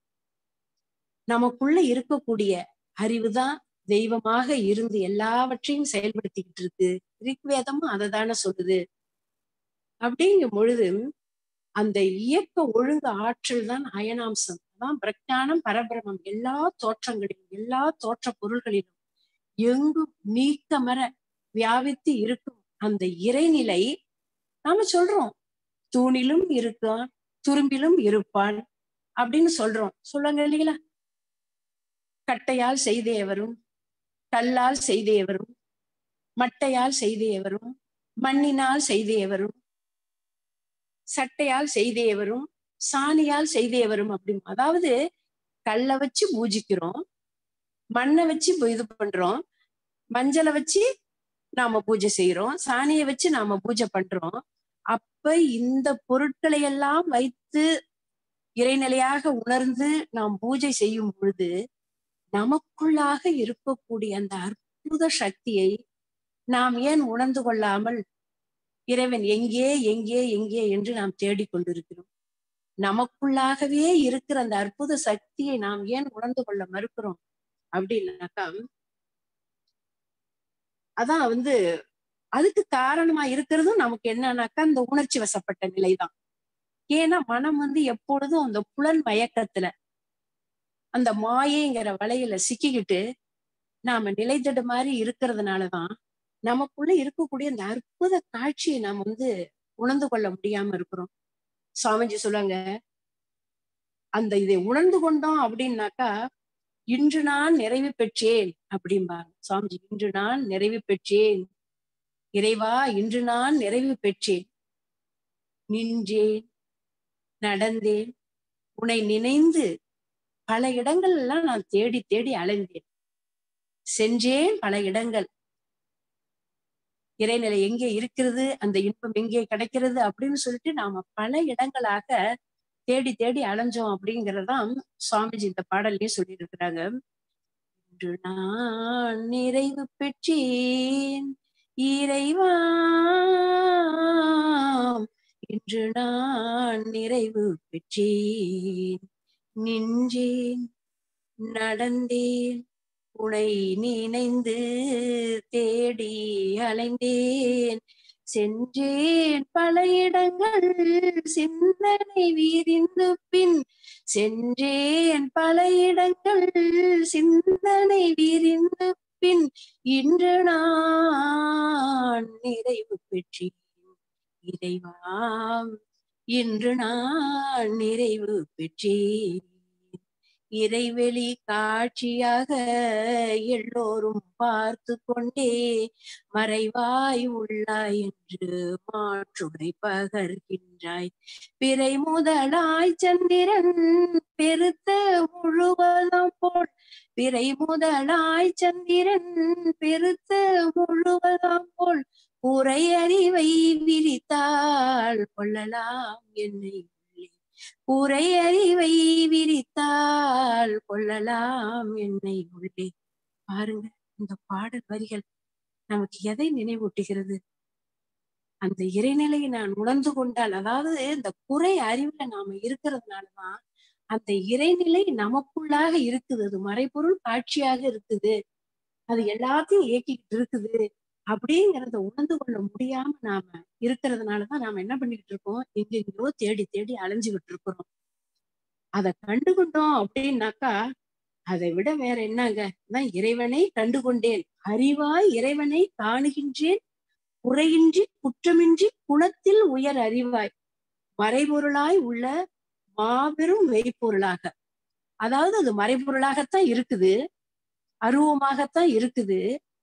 S2: நமக்குள்ள இருக்கக்கூடிய அறிவுதான் தெய்வமாக இருந்து எல்லாவற்றையும் செயல்படுத்திக்கிட்டு இருக்கு ரிக்வேதமும் அதை தானே சொல்லுது அப்படிங்கும் பொழுது அந்த இயக்க ஒழுங்கு ஆற்றல் தான் அயனாம்சம் அதான் பிரஜானம் பரபிரமம் எல்லா தோற்றங்களிலும் எல்லா தோற்ற பொருள்களிலும் எங்கும் நீக்கமர வியாபித்து இருக்கும் அந்த இறைநிலை நாம சொல்றோம் தூணிலும் இருக்கான் துரும்பிலும் இருப்பான் அப்படின்னு சொல்றோம் சொல்லுவாங்க இல்லைங்களா கட்டையால் செய்தே வரும் கல்லால் செய்தே வரும் மட்டையால் செய்தே வரும் மண்ணினால் செய்தே வரும் சட்டையால் செய்தே வரும் சாணியால் செய்தே வரும் அப்படி அதாவது கல்லை வச்சு பூஜிக்கிறோம் மண்ணை வச்சு பு- இது பண்றோம் மஞ்சளை வச்சு நாம பூஜை செய்யறோம் சாணியை வச்சு நாம பூஜை பண்றோம் அப்ப இந்த பொருட்களை எல்லாம் வைத்து இறைநிலையாக உணர்ந்து நாம் பூஜை செய்யும் பொழுது நமக்குள்ளாக இருக்கக்கூடிய அந்த அற்புத சக்தியை நாம் ஏன் உணர்ந்து கொள்ளாமல் இறைவன் எங்கே எங்கே எங்கே என்று நாம் தேடிக்கொண்டிருக்கிறோம் நமக்குள்ளாகவே இருக்கிற அந்த அற்புத சக்தியை நாம் ஏன் உணர்ந்து கொள்ள மறுக்கிறோம் அப்படின்னாக்கா அதான் வந்து அதுக்கு காரணமா இருக்கிறதும் நமக்கு என்னன்னாக்கா அந்த உணர்ச்சி வசப்பட்ட நிலைதான் ஏன்னா மனம் வந்து எப்பொழுதும் அந்த புலன் மயக்கத்துல அந்த மாயைங்கிற வலையில சிக்கிக்கிட்டு நாம நிலைத்தடு மாதிரி இருக்கிறதுனாலதான் நமக்குள்ள இருக்கக்கூடிய அந்த அற்புத காட்சியை நாம் வந்து உணர்ந்து கொள்ள முடியாம இருக்கிறோம் சுவாமிஜி சொல்லுவாங்க அந்த இதை உணர்ந்து கொண்டோம் அப்படின்னாக்கா இன்று நான் நிறைவு பெற்றேன் அப்படிம்பாங்க சுவாமிஜி இன்று நான் நிறைவு பெற்றேன் இறைவா இன்று நான் நிறைவு பெற்றேன் நின்றேன் நடந்தேன் உன்னை நினைந்து பல இடங்கள் எல்லாம் நான் தேடி தேடி அலைந்தேன் சென்றேன் பல இடங்கள் இறைநிலை எங்கே இருக்கிறது அந்த இன்பம் எங்கே கிடைக்கிறது அப்படின்னு சொல்லிட்டு நாம பல இடங்களாக தேடி தேடி அலைஞ்சோம் அப்படிங்கறதான் சுவாமிஜி இந்த பாடல்லயே சொல்லியிருக்கிறாங்க இன்று நான் நிறைவு பெற்றேன் இறைவா இன்று நான் நிறைவு பெற்றேன் நின்றேன் நடந்தேன் உனை நினைந்து தேடி அலைந்தேன் சென்றேன் பல இடங்கள் சிந்தனை விரிந்து பின் சென்றேன் பல இடங்கள் சிந்தனை விரிந்து பின் இன்று நான் நிறைவு பெற்றேன் இறைவாம் இன்று நான் நிறைவு பெற்றேன் இறைவெளி காட்சியாக எல்லோரும் பார்த்து கொண்டே மறைவாய் உள்ளாய் என்று மாற்றுரை பகர்கின்றாய் பிறை முதலாய் சந்திரன் பெருத்த முழுவதும் போல் பிறை முதலாய் சந்திரன் பெருத்த முழுவதாம் போல் உரை அறிவை விரித்தால் கொள்ளலாம் என்னை உள்ளே உரை அறிவை விரித்தால் கொள்ளலாம் என்னை உள்ளே பாருங்க இந்த பாடல் வரிகள் நமக்கு எதை நினைவூட்டுகிறது அந்த இறைநிலையை நான் உணர்ந்து கொண்டால் அதாவது இந்த குறை அறிவுல நாம இருக்கிறதுனாலதான் அந்த இறைநிலை நமக்குள்ளாக இருக்குது அது மறைபொருள் காட்சியாக இருக்குது அது எல்லாத்தையும் இயக்கிக்கிட்டு இருக்குது அப்படிங்கிறத உணர்ந்து கொள்ள முடியாம நாம இருக்கிறதுனாலதான் நாம என்ன பண்ணிக்கிட்டு இருக்கோம் எங்கெங்கயோ தேடி தேடி அலைஞ்சுகிட்டு இருக்கிறோம் அதை கண்டுகொண்டோம் அப்படின்னாக்கா அதை விட வேற என்னங்க நான் இறைவனை கண்டுகொண்டேன் அறிவாய் இறைவனை காணுகின்றேன் குறையின்றி குற்றமின்றி குணத்தில் உயர் அறிவாய் மறைபொருளாய் உள்ள மாபெரும் மெய்ப்பொருளாக அதாவது அது மறைபொருளாகத்தான் இருக்குது அருவமாகத்தான் இருக்குது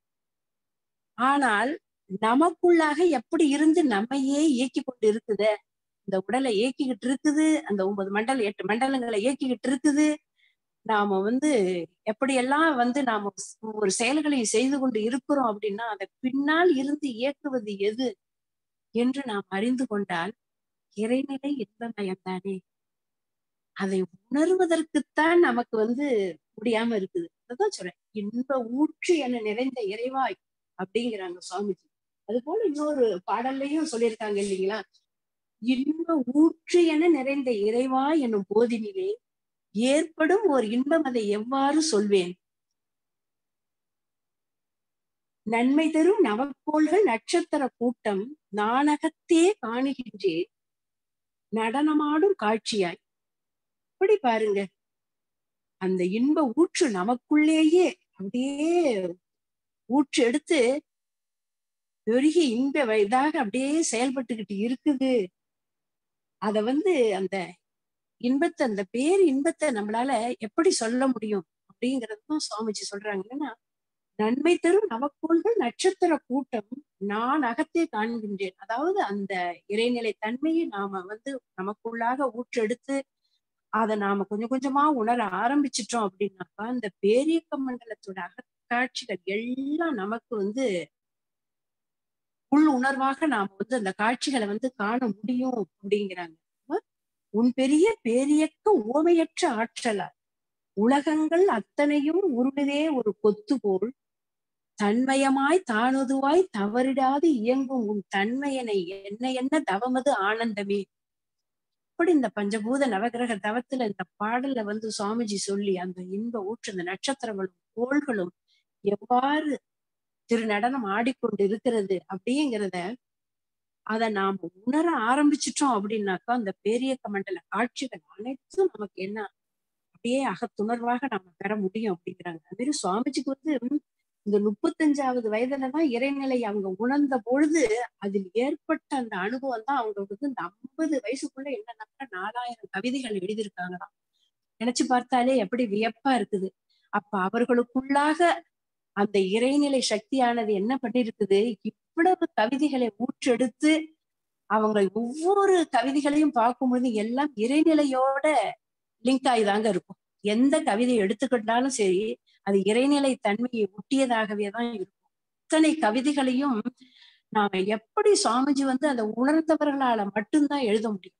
S2: ஆனால் நமக்குள்ளாக எப்படி இருந்து நம்மையே இயக்கி கொண்டு இருக்குது இந்த உடலை இயக்கிக்கிட்டு இருக்குது அந்த ஒன்பது மண்டல எட்டு மண்டலங்களை இயக்கிக்கிட்டு இருக்குது நாம வந்து எப்படியெல்லாம் வந்து நாம ஒரு செயல்களை செய்து கொண்டு இருக்கிறோம் அப்படின்னா அதை பின்னால் இருந்து இயக்குவது எது என்று நாம் அறிந்து கொண்டால் இறைநிலை இன்பமயம் தானே அதை உணர்வதற்குத்தான் நமக்கு வந்து முடியாம இருக்குது அதான் சொல்றேன் இன்ப ஊற்று என நிறைந்த இறைவாய் அப்படிங்கிறாங்க சுவாமிஜி அது போல இன்னொரு பாடல்லையும் சொல்லியிருக்காங்க இல்லைங்களா இன்ப ஊற்று என நிறைந்த இறைவா என்னும் போதினிலே ஏற்படும் ஒரு இன்பம் அதை எவ்வாறு சொல்வேன் நன்மை தரும் நவக்கோள்கள் நட்சத்திர கூட்டம் நாணகத்தே காணுகின்றேன் நடனமாடும் காட்சியாய் அப்படி பாருங்க அந்த இன்ப ஊற்று நமக்குள்ளேயே அப்படியே ஊற்று எடுத்து பெருகி இன்ப இதாக அப்படியே செயல்பட்டுக்கிட்டு இருக்குது அத வந்து அந்த இன்பத்தை அந்த பேர் இன்பத்தை நம்மளால எப்படி சொல்ல முடியும் அப்படிங்கறதும் சுவாமிஜி சொல்றாங்க ஏன்னா நன்மை தரும் நவக்கோள்கள் நட்சத்திர கூட்டம் நான் அகத்தே காண்கின்றேன் அதாவது அந்த இறைநிலை தன்மையை நாம வந்து நமக்குள்ளாக ஊற்றெடுத்து அதை நாம கொஞ்சம் கொஞ்சமா உணர ஆரம்பிச்சிட்டோம் அப்படின்னாக்கா அந்த பேரியக்க மண்டலத்தோட அகக்காட்சிகள் எல்லாம் நமக்கு வந்து உள் உணர்வாக நாம வந்து அந்த காட்சிகளை வந்து காண முடியும் அப்படிங்கிறாங்க உன் பெரிய பேரியக்க ஓமையற்ற ஆற்றலா உலகங்கள் அத்தனையும் உருடுதே ஒரு கொத்து போல் தன்மயமாய் தானுதுவாய் தவறிடாது இயங்கும் உன் தன்மையனை என்ன என்ன தவமது ஆனந்தமே இப்படி இந்த பஞ்சபூத நவகிரக தவத்துல இந்த பாடல்ல வந்து சுவாமிஜி சொல்லி அந்த இன்ப ஊற்று அந்த நட்சத்திரங்களும் கோள்களும் எவ்வாறு திரு நடனம் ஆடிக்கொண்டு இருக்கிறது அப்படிங்கிறத அத நாம உணர ஆரம்பிச்சிட்டோம் அப்படின்னாக்கா அந்த பேரியக்க மண்டல காட்சிகள் அனைத்தும் நமக்கு என்ன அப்படியே அகத்துணர்வாக நாம பெற முடியும் அப்படிங்கிறாங்க அது மாதிரி சுவாமிஜிக்கு வந்து இந்த முப்பத்தஞ்சாவது வயதுலதான் இறைநிலை அவங்க உணர்ந்த பொழுது அதில் ஏற்பட்ட அந்த அனுபவம் தான் அவங்க வந்து இந்த ஐம்பது வயசுக்குள்ள என்னன்னாக்கா நாலாயிரம் கவிதைகள் எழுதியிருக்காங்களாம் நினைச்சு பார்த்தாலே எப்படி வியப்பா இருக்குது அப்ப அவர்களுக்குள்ளாக அந்த இறைநிலை சக்தியானது என்ன பண்ணிருக்குது இவ்வளவு கவிதைகளை ஊற்றெடுத்து அவங்க ஒவ்வொரு கவிதைகளையும் பார்க்கும்போது எல்லாம் இறைநிலையோட லிங்க் ஆகிதாங்க இருக்கும் எந்த கவிதையை எடுத்துக்கிட்டாலும் சரி அது இறைநிலை தன்மையை ஒட்டியதாகவே தான் இருக்கும் இத்தனை கவிதைகளையும் நாம எப்படி சுவாமிஜி வந்து அதை உணர்ந்தவர்களால மட்டும்தான் எழுத முடியும்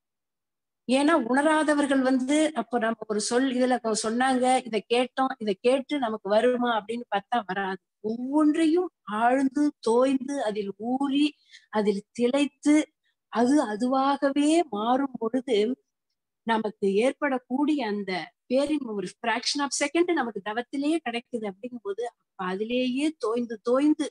S2: ஏன்னா உணராதவர்கள் வந்து அப்ப நம்ம ஒரு சொல் இதுல சொன்னாங்க இதை கேட்டோம் இதை கேட்டு நமக்கு வருமா அப்படின்னு பார்த்தா வராது ஒவ்வொன்றையும் ஆழ்ந்து தோய்ந்து அதில் ஊறி அதில் திளைத்து அது அதுவாகவே மாறும் பொழுது நமக்கு ஏற்படக்கூடிய அந்த பேரின் ஒரு ஃபிராக்ஷன் ஆஃப் செகண்ட் நமக்கு தவத்திலேயே கிடைக்குது அப்படிங்கும் போது அப்ப அதிலேயே தோய்ந்து தோய்ந்து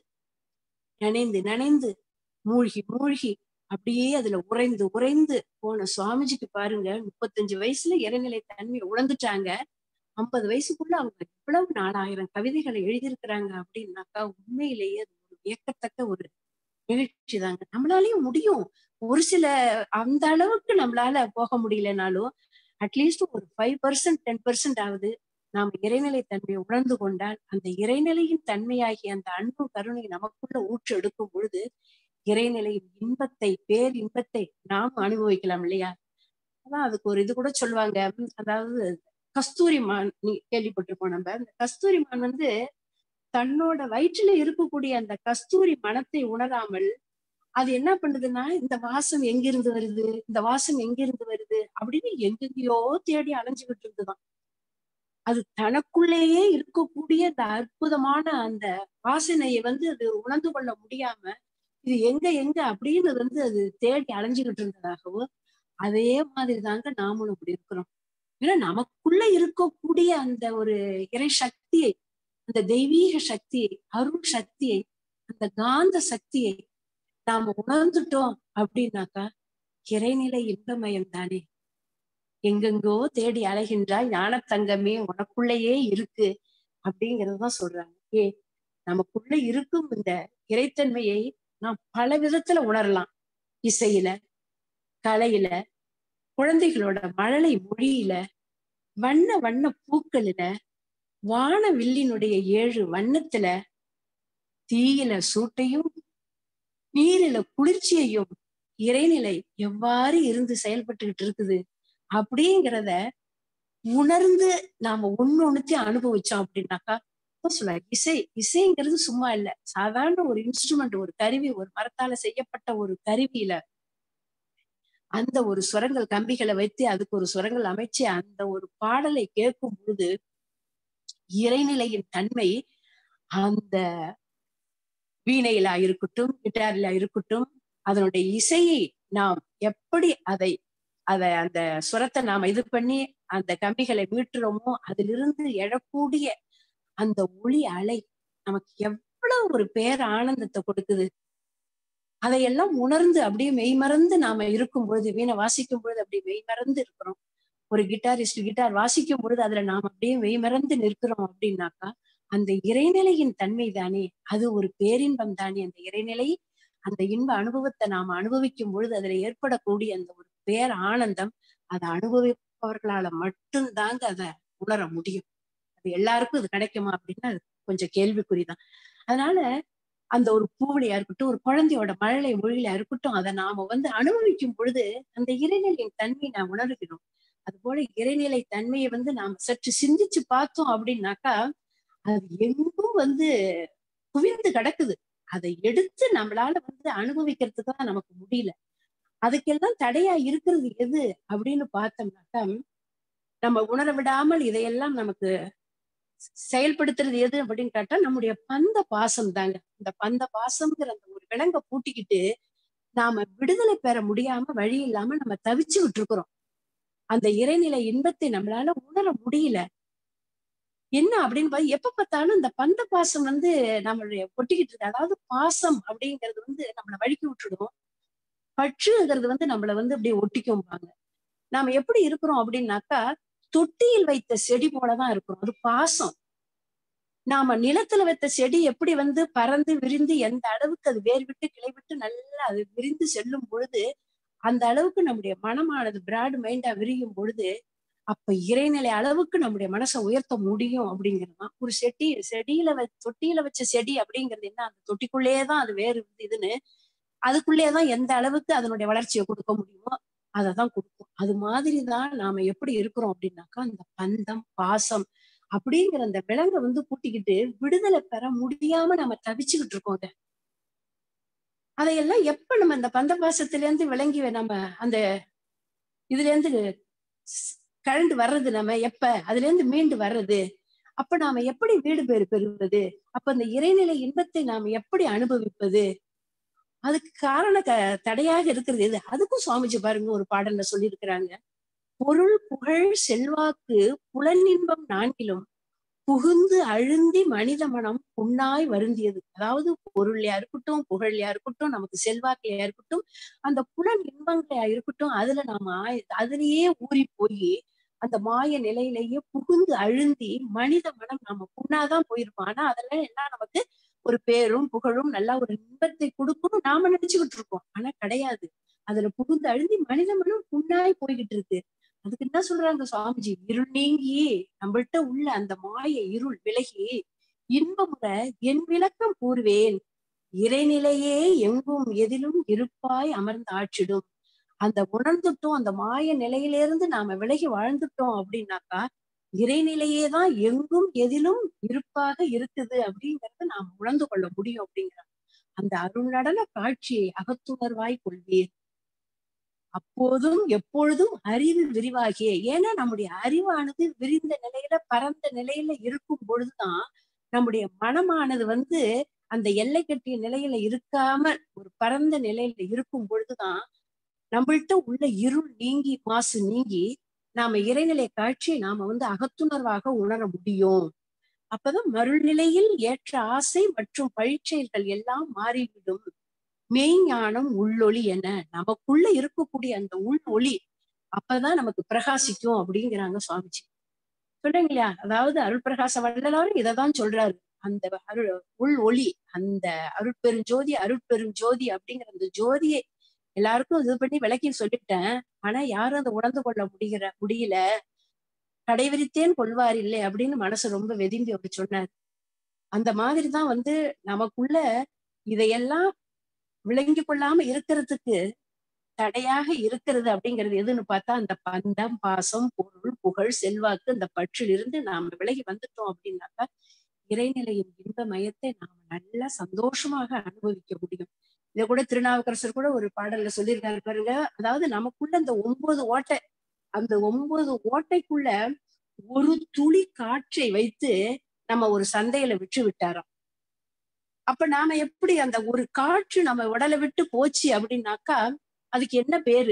S2: நினைந்து நினைந்து மூழ்கி மூழ்கி அப்படியே அதுல உறைந்து உறைந்து போன சுவாமிஜிக்கு பாருங்க முப்பத்தஞ்சு வயசுல இறைநிலை தன்மையை உணர்ந்துட்டாங்க ஐம்பது வயசுக்குள்ள அவங்க இவ்வளவு நாலாயிரம் கவிதைகளை எழுதியிருக்கிறாங்க அப்படின்னாக்கா உண்மையிலேயே அது ஒரு வியக்கத்தக்க ஒரு நிகழ்ச்சி தாங்க நம்மளாலையும் முடியும் ஒரு சில அந்த அளவுக்கு நம்மளால போக முடியலனாலும் அட்லீஸ்ட் ஒரு ஃபைவ் பர்சன்ட் டென் பர்சன்ட் ஆகுது நாம் இறைநிலை தன்மையை உணர்ந்து கொண்டால் அந்த இறைநிலையின் தன்மையாகிய அந்த அன்பு கருணை நமக்குள்ள ஊற்று எடுக்கும் பொழுது இறைநிலையின் இன்பத்தை பேர் இன்பத்தை நாம் அனுபவிக்கலாம் இல்லையா அதான் அதுக்கு ஒரு இது கூட சொல்லுவாங்க அதாவது கஸ்தூரி மான் நீ கேள்விப்பட்டிருப்போம் நம்ம இந்த கஸ்தூரி மான் வந்து தன்னோட வயிற்றுல இருக்கக்கூடிய அந்த கஸ்தூரி மனத்தை உணராமல் அது என்ன பண்ணுதுன்னா இந்த வாசம் எங்கிருந்து வருது இந்த வாசம் எங்கிருந்து வருது அப்படின்னு எங்கெங்கயோ தேடி அலைஞ்சுகிட்டு இருந்துதான் அது தனக்குள்ளேயே இருக்கக்கூடிய அந்த அற்புதமான அந்த வாசனையை வந்து அது உணர்ந்து கொள்ள முடியாம இது எங்க எங்க அப்படின்னு வந்து அது தேடி அலைஞ்சுகிட்டு இருந்ததாகவும் அதே மாதிரி தாங்க நாமளும் அப்படி இருக்கிறோம் ஏன்னா நமக்குள்ள இருக்கக்கூடிய அந்த ஒரு இறை சக்தியை அந்த தெய்வீக சக்தியை அருள் சக்தியை அந்த காந்த சக்தியை நாம உணர்ந்துட்டோம் அப்படின்னாக்கா இறைநிலை இன்பமயம் தானே எங்கெங்கோ தேடி அலைகின்றாய் ஞானத்தங்கமே உனக்குள்ளேயே இருக்கு அப்படிங்கறதுதான் சொல்றாங்க ஏ நமக்குள்ள இருக்கும் இந்த இறைத்தன்மையை நாம் பல விதத்துல உணரலாம் இசையில கலையில குழந்தைகளோட மழலை மொழியில வண்ண வண்ண பூக்களில வான வில்லினுடைய ஏழு வண்ணத்துல தீயில சூட்டையும் நீரில குளிர்ச்சியையும் இறைநிலை எவ்வாறு இருந்து செயல்பட்டுக்கிட்டு இருக்குது அப்படிங்கிறத உணர்ந்து நாம ஒண்ணு அனுபவிச்சோம் அப்படின்னாக்கா சொல்ல இசை இசைங்கிறது சும்மா இல்ல சாதாரண ஒரு இன்ஸ்ட்ருமெண்ட் ஒரு கருவி ஒரு மரத்தால செய்யப்பட்ட ஒரு கருவியில அந்த ஒரு சுரங்கள் கம்பிகளை வைத்து அதுக்கு ஒரு சுரங்கள் அமைச்சு அந்த ஒரு பாடலை கேட்கும் பொழுது இறைநிலையின் தன்மை அந்த வீணையிலா இருக்கட்டும் கிட்டாரிலா இருக்கட்டும் அதனுடைய இசையை நாம் எப்படி அதை அத அந்த சுரத்தை நாம இது பண்ணி அந்த கம்பிகளை மீட்டுறோமோ அதிலிருந்து எழக்கூடிய அந்த ஒளி அலை நமக்கு எவ்வளவு ஒரு பேர் ஆனந்தத்தை கொடுக்குது அதையெல்லாம் உணர்ந்து அப்படியே மெய்மறந்து நாம இருக்கும் பொழுது வீணை வாசிக்கும் பொழுது அப்படியே மெய்மறந்து இருக்கிறோம் ஒரு கிட்டாரிஸ்ட் கிட்டார் வாசிக்கும் பொழுது அதுல நாம் அப்படியே மெய்மறந்து நிற்கிறோம் அப்படின்னாக்கா அந்த இறைநிலையின் தன்மை தானே அது ஒரு பேரின்பம் தானே அந்த இறைநிலை அந்த இன்ப அனுபவத்தை நாம அனுபவிக்கும் பொழுது அதுல ஏற்படக்கூடிய அந்த ஒரு பேர் ஆனந்தம் அதை அனுபவிப்பவர்களால மட்டும்தாங்க அதை உணர முடியும் அது எல்லாருக்கும் இது கிடைக்குமா அப்படின்னா அது கொஞ்சம் கேள்விக்குறிதான் அதனால அந்த ஒரு பூவலியா இருக்கட்டும் ஒரு குழந்தையோட மழலை மொழியில இருக்கட்டும் அதை நாம வந்து அனுபவிக்கும் பொழுது அந்த இறைநிலையின் தன்மையை நாம் உணர்கிறோம் அது போல இறைநிலை தன்மையை வந்து நாம் சற்று சிந்திச்சு பார்த்தோம் அப்படின்னாக்கா அது எங்கும் வந்து குவிந்து கிடக்குது அதை எடுத்து நம்மளால வந்து அனுபவிக்கிறதுக்கு தான் நமக்கு முடியல அதுக்கெல்லாம் தடையா இருக்கிறது எது அப்படின்னு பார்த்தோம்னாக்கா நம்ம உணர விடாமல் இதையெல்லாம் நமக்கு செயல்படுத்துறது எது அப்படின்னு கேட்டா நம்முடைய பந்த பாசம் தாங்க இந்த பந்த பாசம்ங்கிற அந்த ஒரு விலங்க பூட்டிக்கிட்டு நாம விடுதலை பெற முடியாம வழி இல்லாம நம்ம தவிச்சுக்கிட்டு இருக்கிறோம் அந்த இறைநிலை இன்பத்தை நம்மளால உணர முடியல என்ன அப்படின்னு பார்த்தா எப்ப பார்த்தாலும் இந்த பந்த பாசம் வந்து நம்மளுடைய ஒட்டிக்கிட்டு இருக்கு அதாவது பாசம் அப்படிங்கிறது வந்து நம்மளை வழுக்கி விட்டுடும் பற்றுங்கிறது வந்து நம்மளை வந்து அப்படியே ஒட்டிக்கும்பாங்க நாம எப்படி இருக்கிறோம் அப்படின்னாக்கா தொட்டியில் வைத்த செடி போலதான் இருக்கிறோம் அது பாசம் நாம நிலத்துல வைத்த செடி எப்படி வந்து பறந்து விரிந்து எந்த அளவுக்கு அது வேர் விட்டு கிளை விட்டு நல்லா அது விரிந்து செல்லும் பொழுது அந்த அளவுக்கு நம்முடைய மனமானது பிராட் மைண்டா விரியும் பொழுது அப்ப இறைநிலை அளவுக்கு நம்முடைய மனசை உயர்த்த முடியும் அப்படிங்கிறதுதான் ஒரு செடி செடியில வ தொட்டியில வச்ச செடி அப்படிங்கிறது என்ன அந்த தொட்டிக்குள்ளேயேதான் அது வேறு இதுன்னு அதுக்குள்ளேயேதான் எந்த அளவுக்கு அதனுடைய வளர்ச்சியை கொடுக்க முடியுமோ அததான் கொடுக்கும் அது மாதிரிதான் நாம எப்படி இருக்கிறோம் அப்படின்னாக்கா அந்த பந்தம் பாசம் அப்படிங்கிற அந்த விலங்கை வந்து கூட்டிக்கிட்டு விடுதலை பெற முடியாம நம்ம தவிச்சுக்கிட்டு இருக்கோம் அத அதையெல்லாம் எப்ப நம்ம அந்த பந்த பாசத்துல இருந்து விளங்கி நம்ம அந்த இதுல இருந்து கழண்டு வர்றது நம்ம எப்ப அதுல இருந்து மீண்டு வர்றது அப்ப நாம எப்படி வீடு பேறு பெறுவது அப்ப அந்த இறைநிலை இன்பத்தை நாம எப்படி அனுபவிப்பது அதுக்கு காரண க தடையாக இருக்கிறது எது அதுக்கும் சுவாமிஜி பாருங்க ஒரு பாடல்ல சொல்லியிருக்கிறாங்க பொருள் புகழ் செல்வாக்கு புலனின்பம் நான்கிலும் புகுந்து அழுந்தி மனித மனம் புண்ணாய் வருந்தியது அதாவது பொருள்லையா இருக்கட்டும் புகழ்லையா இருக்கட்டும் நமக்கு செல்வாக்கையா இருக்கட்டும் அந்த புலன் இன்பங்களையா இருக்கட்டும் அதுல நாம அதுலயே ஊறி போய் அந்த மாய நிலையிலேயே புகுந்து அழுந்தி மனித மனம் நாம புண்ணாதான் போயிருப்போம் ஆனா அதெல்லாம் எல்லாம் நமக்கு ஒரு பேரும் புகழும் நல்லா ஒரு இன்பத்தை கொடுக்கணும் நாம நினைச்சுக்கிட்டு இருக்கோம் ஆனா கிடையாது அதுல புகுந்து அழுந்தி மனித மனம் புண்ணாய் போய்கிட்டு இருக்கு அதுக்கு என்ன சொல்றாங்க சுவாமிஜி இருள் நீங்கி நம்மள்ட்ட உள்ள அந்த மாய இருள் விலகி இன்பமுற என் விளக்கம் கூறுவேன் இறைநிலையே எங்கும் எதிலும் இருப்பாய் அமர்ந்து ஆற்றிடும் அந்த உணர்ந்துட்டோம் அந்த மாய நிலையிலிருந்து நாம விலகி வாழ்ந்துட்டோம் அப்படின்னாக்கா இறைநிலையே தான் எங்கும் எதிலும் இருப்பாக இருக்குது அப்படிங்கறத நாம் உணர்ந்து கொள்ள முடியும் அப்படிங்கிறாங்க அந்த அருள் நடன காட்சியை அகத்துணர்வாய் கொள்வீர் அப்போதும் எப்பொழுதும் அறிவு விரிவாகிய ஏன்னா நம்முடைய அறிவானது விரிந்த நிலையில பரந்த நிலையில இருக்கும் பொழுதுதான் நம்முடைய மனமானது வந்து அந்த எல்லை கட்டிய நிலையில இருக்காம ஒரு பரந்த நிலையில இருக்கும் பொழுதுதான் நம்மள்ட்ட உள்ள இருள் நீங்கி மாசு நீங்கி நாம இறைநிலை காட்சியை நாம வந்து அகத்துணர்வாக உணர முடியும் அப்பதான் மறுநிலையில் ஏற்ற ஆசை மற்றும் பழிச்செயல்கள் எல்லாம் மாறிவிடும் மெய்ஞானம் உள்ளொளி என நமக்குள்ள இருக்கக்கூடிய அந்த உள் ஒளி அப்பதான் நமக்கு பிரகாசிக்கும் அப்படிங்கிறாங்க சுவாமிஜி சொல்றீங்க இல்லையா அதாவது அருள் பிரகாச வள்ளலாரும் இததான் சொல்றாரு அந்த அருள் உள் ஒளி அந்த அருட்பெருஞ்சோதி அருட்பெருஞ்சோதி அப்படிங்கிற அந்த ஜோதியை எல்லாருக்கும் இது பண்ணி விளக்கி சொல்லிட்டேன் ஆனா யாரும் அதை உணர்ந்து கொள்ள முடிகிற முடியல கடைவிரித்தேன் கொள்வார் இல்லை அப்படின்னு மனசு ரொம்ப வெதும்பி அப்படி சொன்னார் அந்த மாதிரிதான் வந்து நமக்குள்ள இதையெல்லாம் விளங்கி கொள்ளாம இருக்கிறதுக்கு தடையாக இருக்கிறது அப்படிங்கிறது எதுன்னு பார்த்தா அந்த பந்தம் பாசம் பொருள் புகழ் செல்வாக்கு அந்த பற்றில் இருந்து நாம விலகி வந்துட்டோம் அப்படின்னாக்கா இறைநிலையின் இன்ப மயத்தை நாம நல்லா சந்தோஷமாக அனுபவிக்க முடியும் இத கூட திருநாவுக்கரசர் கூட ஒரு பாடல்ல சொல்லியிருக்காரு பாருங்க அதாவது நமக்குள்ள அந்த ஒன்பது ஓட்டை அந்த ஒன்பது ஓட்டைக்குள்ள ஒரு துளி காற்றை வைத்து நம்ம ஒரு சந்தையில விட்டு விட்டாராம் அப்ப நாம எப்படி அந்த ஒரு காற்று நம்ம உடலை விட்டு போச்சு அப்படின்னாக்கா அதுக்கு என்ன பேரு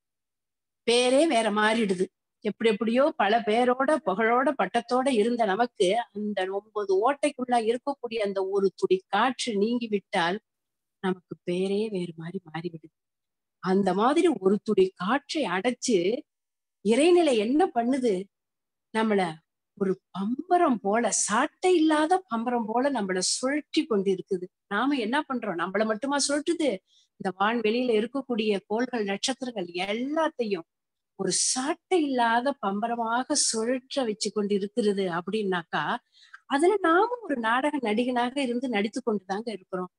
S2: பேரே வேற மாறிடுது எப்படி எப்படியோ பல பேரோட புகழோட பட்டத்தோட இருந்த நமக்கு அந்த ஒன்பது ஓட்டைக்குள்ள இருக்கக்கூடிய அந்த ஒரு துளி காற்று நீங்கி விட்டால் நமக்கு பேரே வேறு மாதிரி மாறிவிடுது அந்த மாதிரி ஒரு துளி காற்றை அடைச்சு இறைநிலை என்ன பண்ணுது நம்மள ஒரு பம்பரம் போல சாட்டை இல்லாத பம்பரம் போல நம்மள சுழற்றி கொண்டு இருக்குது நாம என்ன பண்றோம் நம்மள மட்டுமா சுழற்றுது இந்த வான்வெளியில இருக்கக்கூடிய கோள்கள் நட்சத்திரங்கள் எல்லாத்தையும் ஒரு சாட்டை இல்லாத பம்பரமாக சுழற்ற வச்சு கொண்டு இருக்கிறது அப்படின்னாக்கா அதுல நாமும் ஒரு நாடக நடிகனாக இருந்து நடித்து கொண்டுதாங்க இருக்கிறோம்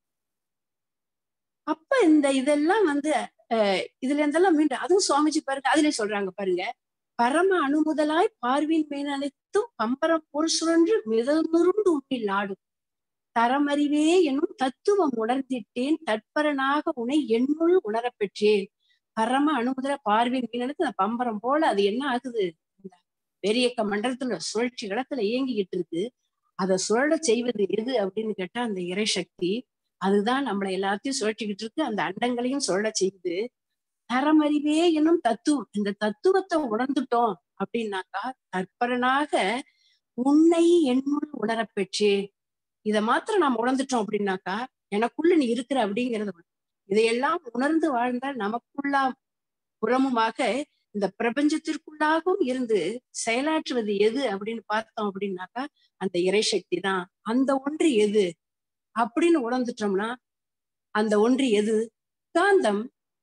S2: அப்ப இந்த இதெல்லாம் வந்து அஹ் இதுல இருந்தெல்லாம் மீண்டும் அதுவும் சுவாமிஜி பாருங்க அதுல சொல்றாங்க பாருங்க பரம அணுமுதலாய் பார்வையின் மேல் அனைத்தும் பம்பரம் போல் சுழன்று மிதந்துருண்டு உன்னில் ஆடும் தரமறிவே எனும் தத்துவம் உணர்ந்திட்டேன் தற்பரனாக உன்னை என்னுள் உணரப் பெற்றேன் பரம அணுமுதல பார்வையின் மீன் அந்த பம்பரம் போல அது என்ன ஆகுது இந்த பெரியக்க மண்டலத்துல சுழற்சி இடத்துல இயங்கிக்கிட்டு இருக்கு அதை சுழல செய்வது எது அப்படின்னு கேட்டா அந்த இறைசக்தி அதுதான் நம்மளை எல்லாத்தையும் சுழற்றிக்கிட்டு இருக்கு அந்த அண்டங்களையும் சுழல செய்யுது தரமறிவே என்னும் தத்துவம் இந்த தத்துவத்தை உணர்ந்துட்டோம் அப்படின்னாக்கா தற்பரனாக உன்னை என்னுள் உணரப் பெற்றேன் இதை மாத்திரம் நாம் உணர்ந்துட்டோம் அப்படின்னாக்கா எனக்குள்ள நீ இருக்கிற அப்படிங்கறது இதையெல்லாம் உணர்ந்து வாழ்ந்தால் நமக்குள்ளா புறமுமாக இந்த பிரபஞ்சத்திற்குள்ளாகவும் இருந்து செயலாற்றுவது எது அப்படின்னு பார்த்தோம் அப்படின்னாக்கா அந்த இறைசக்தி தான் அந்த ஒன்று எது அப்படின்னு உணர்ந்துட்டோம்னா அந்த ஒன்று எது காந்தம்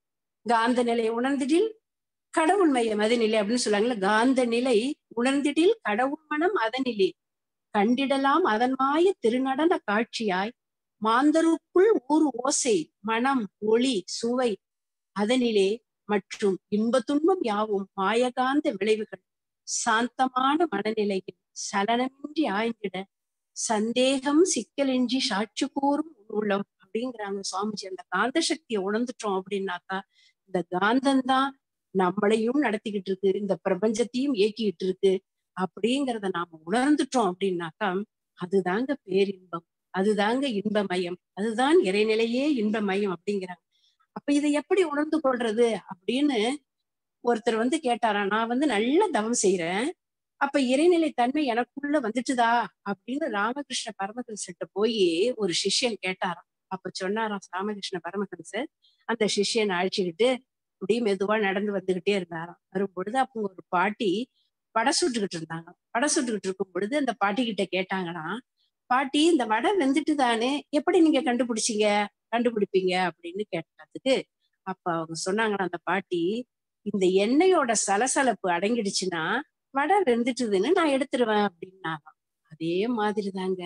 S2: காந்த நிலையை உணர்ந்திடில் கடவுள் மையம் அதனிலை அப்படின்னு சொல்லுவாங்கல்ல காந்த நிலை உணர்ந்திடில் கடவுள் மனம் அதனிலே கண்டிடலாம் அதன் மாய திருநடன காட்சியாய் மாந்தருக்குள் ஊர் ஓசை மனம் ஒளி சுவை அதனிலே மற்றும் இன்ப துன்பம் யாவும் மாயகாந்த விளைவுகள் சாந்தமான மனநிலையில் சலனமின்றி ஆய்ந்திட சந்தேகம் சிக்கலின்றி சாட்சி கூறும் உள்ளம் அப்படிங்கிறாங்க சுவாமிஜி அந்த காந்த சக்தியை உணர்ந்துட்டோம் அப்படின்னாக்கா இந்த காந்தம் தான் நம்மளையும் நடத்திக்கிட்டு இருக்கு இந்த பிரபஞ்சத்தையும் இயக்கிக்கிட்டு இருக்கு அப்படிங்கிறத நாம உணர்ந்துட்டோம் அப்படின்னாக்கா அதுதாங்க பேரின்பம் அதுதாங்க இன்பமயம் அதுதான் இறைநிலையே இன்பமயம் அப்படிங்கிறாங்க அப்ப இதை எப்படி உணர்ந்து கொள்றது அப்படின்னு ஒருத்தர் வந்து கேட்டாரா நான் வந்து நல்ல தவம் செய்யறேன் அப்ப இறைநிலை தன்மை எனக்குள்ள வந்துட்டுதா அப்படின்னு ராமகிருஷ்ண பரமஹம்சர்கிட்ட போய் ஒரு சிஷ்யன் கேட்டாராம் அப்ப சொன்னாராம் ராமகிருஷ்ண பரமஹம்சர் அந்த சிஷ்யனை அழைச்சுக்கிட்டு அப்படியே மெதுவா நடந்து வந்துகிட்டே இருந்தாராம் வரும்பொழுது அப்போ ஒரு பாட்டி வடை சுட்டுக்கிட்டு இருந்தாங்க வடை சுட்டுக்கிட்டு இருக்கும் பொழுது அந்த பாட்டி கிட்ட கேட்டாங்கன்னா பாட்டி இந்த வடை வெந்துட்டு தானே எப்படி நீங்க கண்டுபிடிச்சீங்க கண்டுபிடிப்பீங்க அப்படின்னு கேட்டதுக்கு அப்ப அவங்க சொன்னாங்கன்னா அந்த பாட்டி இந்த எண்ணெயோட சலசலப்பு அடங்கிடுச்சுன்னா வடை வெந்துட்டுதுன்னு நான் எடுத்துருவேன் அப்படின்னாராம் அதே மாதிரி தாங்க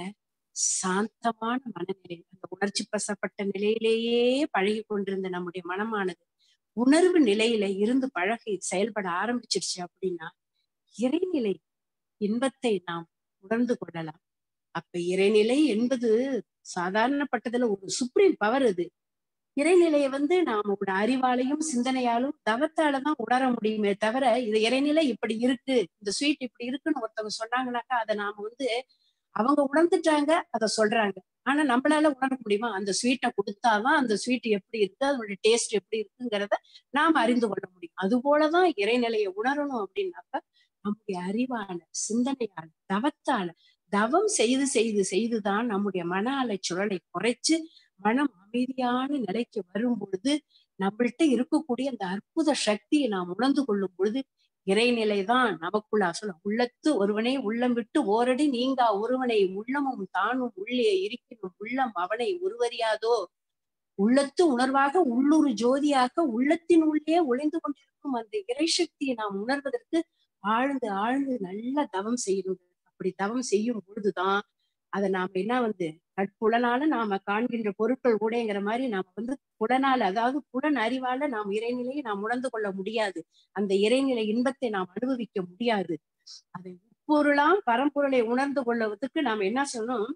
S2: சாந்தமான மனநிலை அந்த உணர்ச்சி பசப்பட்ட நிலையிலேயே பழகி கொண்டிருந்த நம்முடைய மனமானது உணர்வு நிலையில இருந்து பழகி செயல்பட ஆரம்பிச்சிருச்சு அப்படின்னா இறைநிலை இன்பத்தை நாம் உணர்ந்து கொள்ளலாம் அப்ப இறைநிலை என்பது சாதாரணப்பட்டதுல ஒரு சுப்ரீம் பவர் அது இறைநிலையை வந்து நாம ஒரு அறிவாலையும் சிந்தனையாலும் தவத்தாலதான் உணர முடியுமே தவிர இது இறைநிலை இப்படி இருக்கு இந்த ஸ்வீட் இப்படி இருக்குன்னு ஒருத்தவங்க சொன்னாங்கன்னாக்கா அதை நாம வந்து அவங்க உணர்ந்துட்டாங்க அதை சொல்றாங்க ஆனா நம்மளால உணர முடியுமா அந்த ஸ்வீட்டை கொடுத்தாதான் அந்த ஸ்வீட் எப்படி இருக்கு அதனுடைய டேஸ்ட் எப்படி இருக்குங்கிறத நாம் அறிந்து கொள்ள முடியும் அது போலதான் இறைநிலையை உணரணும் அப்படின்னாக்கா நம்முடைய அறிவால சிந்தனையால தவத்தால தவம் செய்து செய்து செய்துதான் நம்முடைய மன அலை சுழலை குறைச்சு மனம் அமைதியான நிலைக்கு வரும் பொழுது நம்மள்ட்ட இருக்கக்கூடிய அந்த அற்புத சக்தியை நாம் உணர்ந்து கொள்ளும் பொழுது இறைநிலைதான் நமக்குள்ள சொல்ல உள்ளத்து ஒருவனை உள்ளம் விட்டு ஓரடி நீங்கா ஒருவனை உள்ளமும் தானும் உள்ளே இருக்கணும் உள்ளம் அவனை உருவறியாதோ உள்ளத்து உணர்வாக உள்ளுரு ஜோதியாக உள்ளத்தின் உள்ளே ஒளிந்து கொண்டிருக்கும் அந்த இறைசக்தியை நாம் உணர்வதற்கு ஆழ்ந்து ஆழ்ந்து நல்ல தவம் செய்யணும் அப்படி தவம் செய்யும் பொழுதுதான் அதை நாம என்ன வந்து கட்புலனால நாம காண்கின்ற பொருட்கள் கூடங்கிற மாதிரி நாம வந்து புலனால அதாவது புலன் அறிவால நாம் இறைநிலையை நாம் உணர்ந்து கொள்ள முடியாது அந்த இறைநிலை இன்பத்தை நாம் அனுபவிக்க முடியாது அதை உட்பொருளாம் பரம்பொருளை உணர்ந்து கொள்வதற்கு நாம் என்ன சொல்லணும்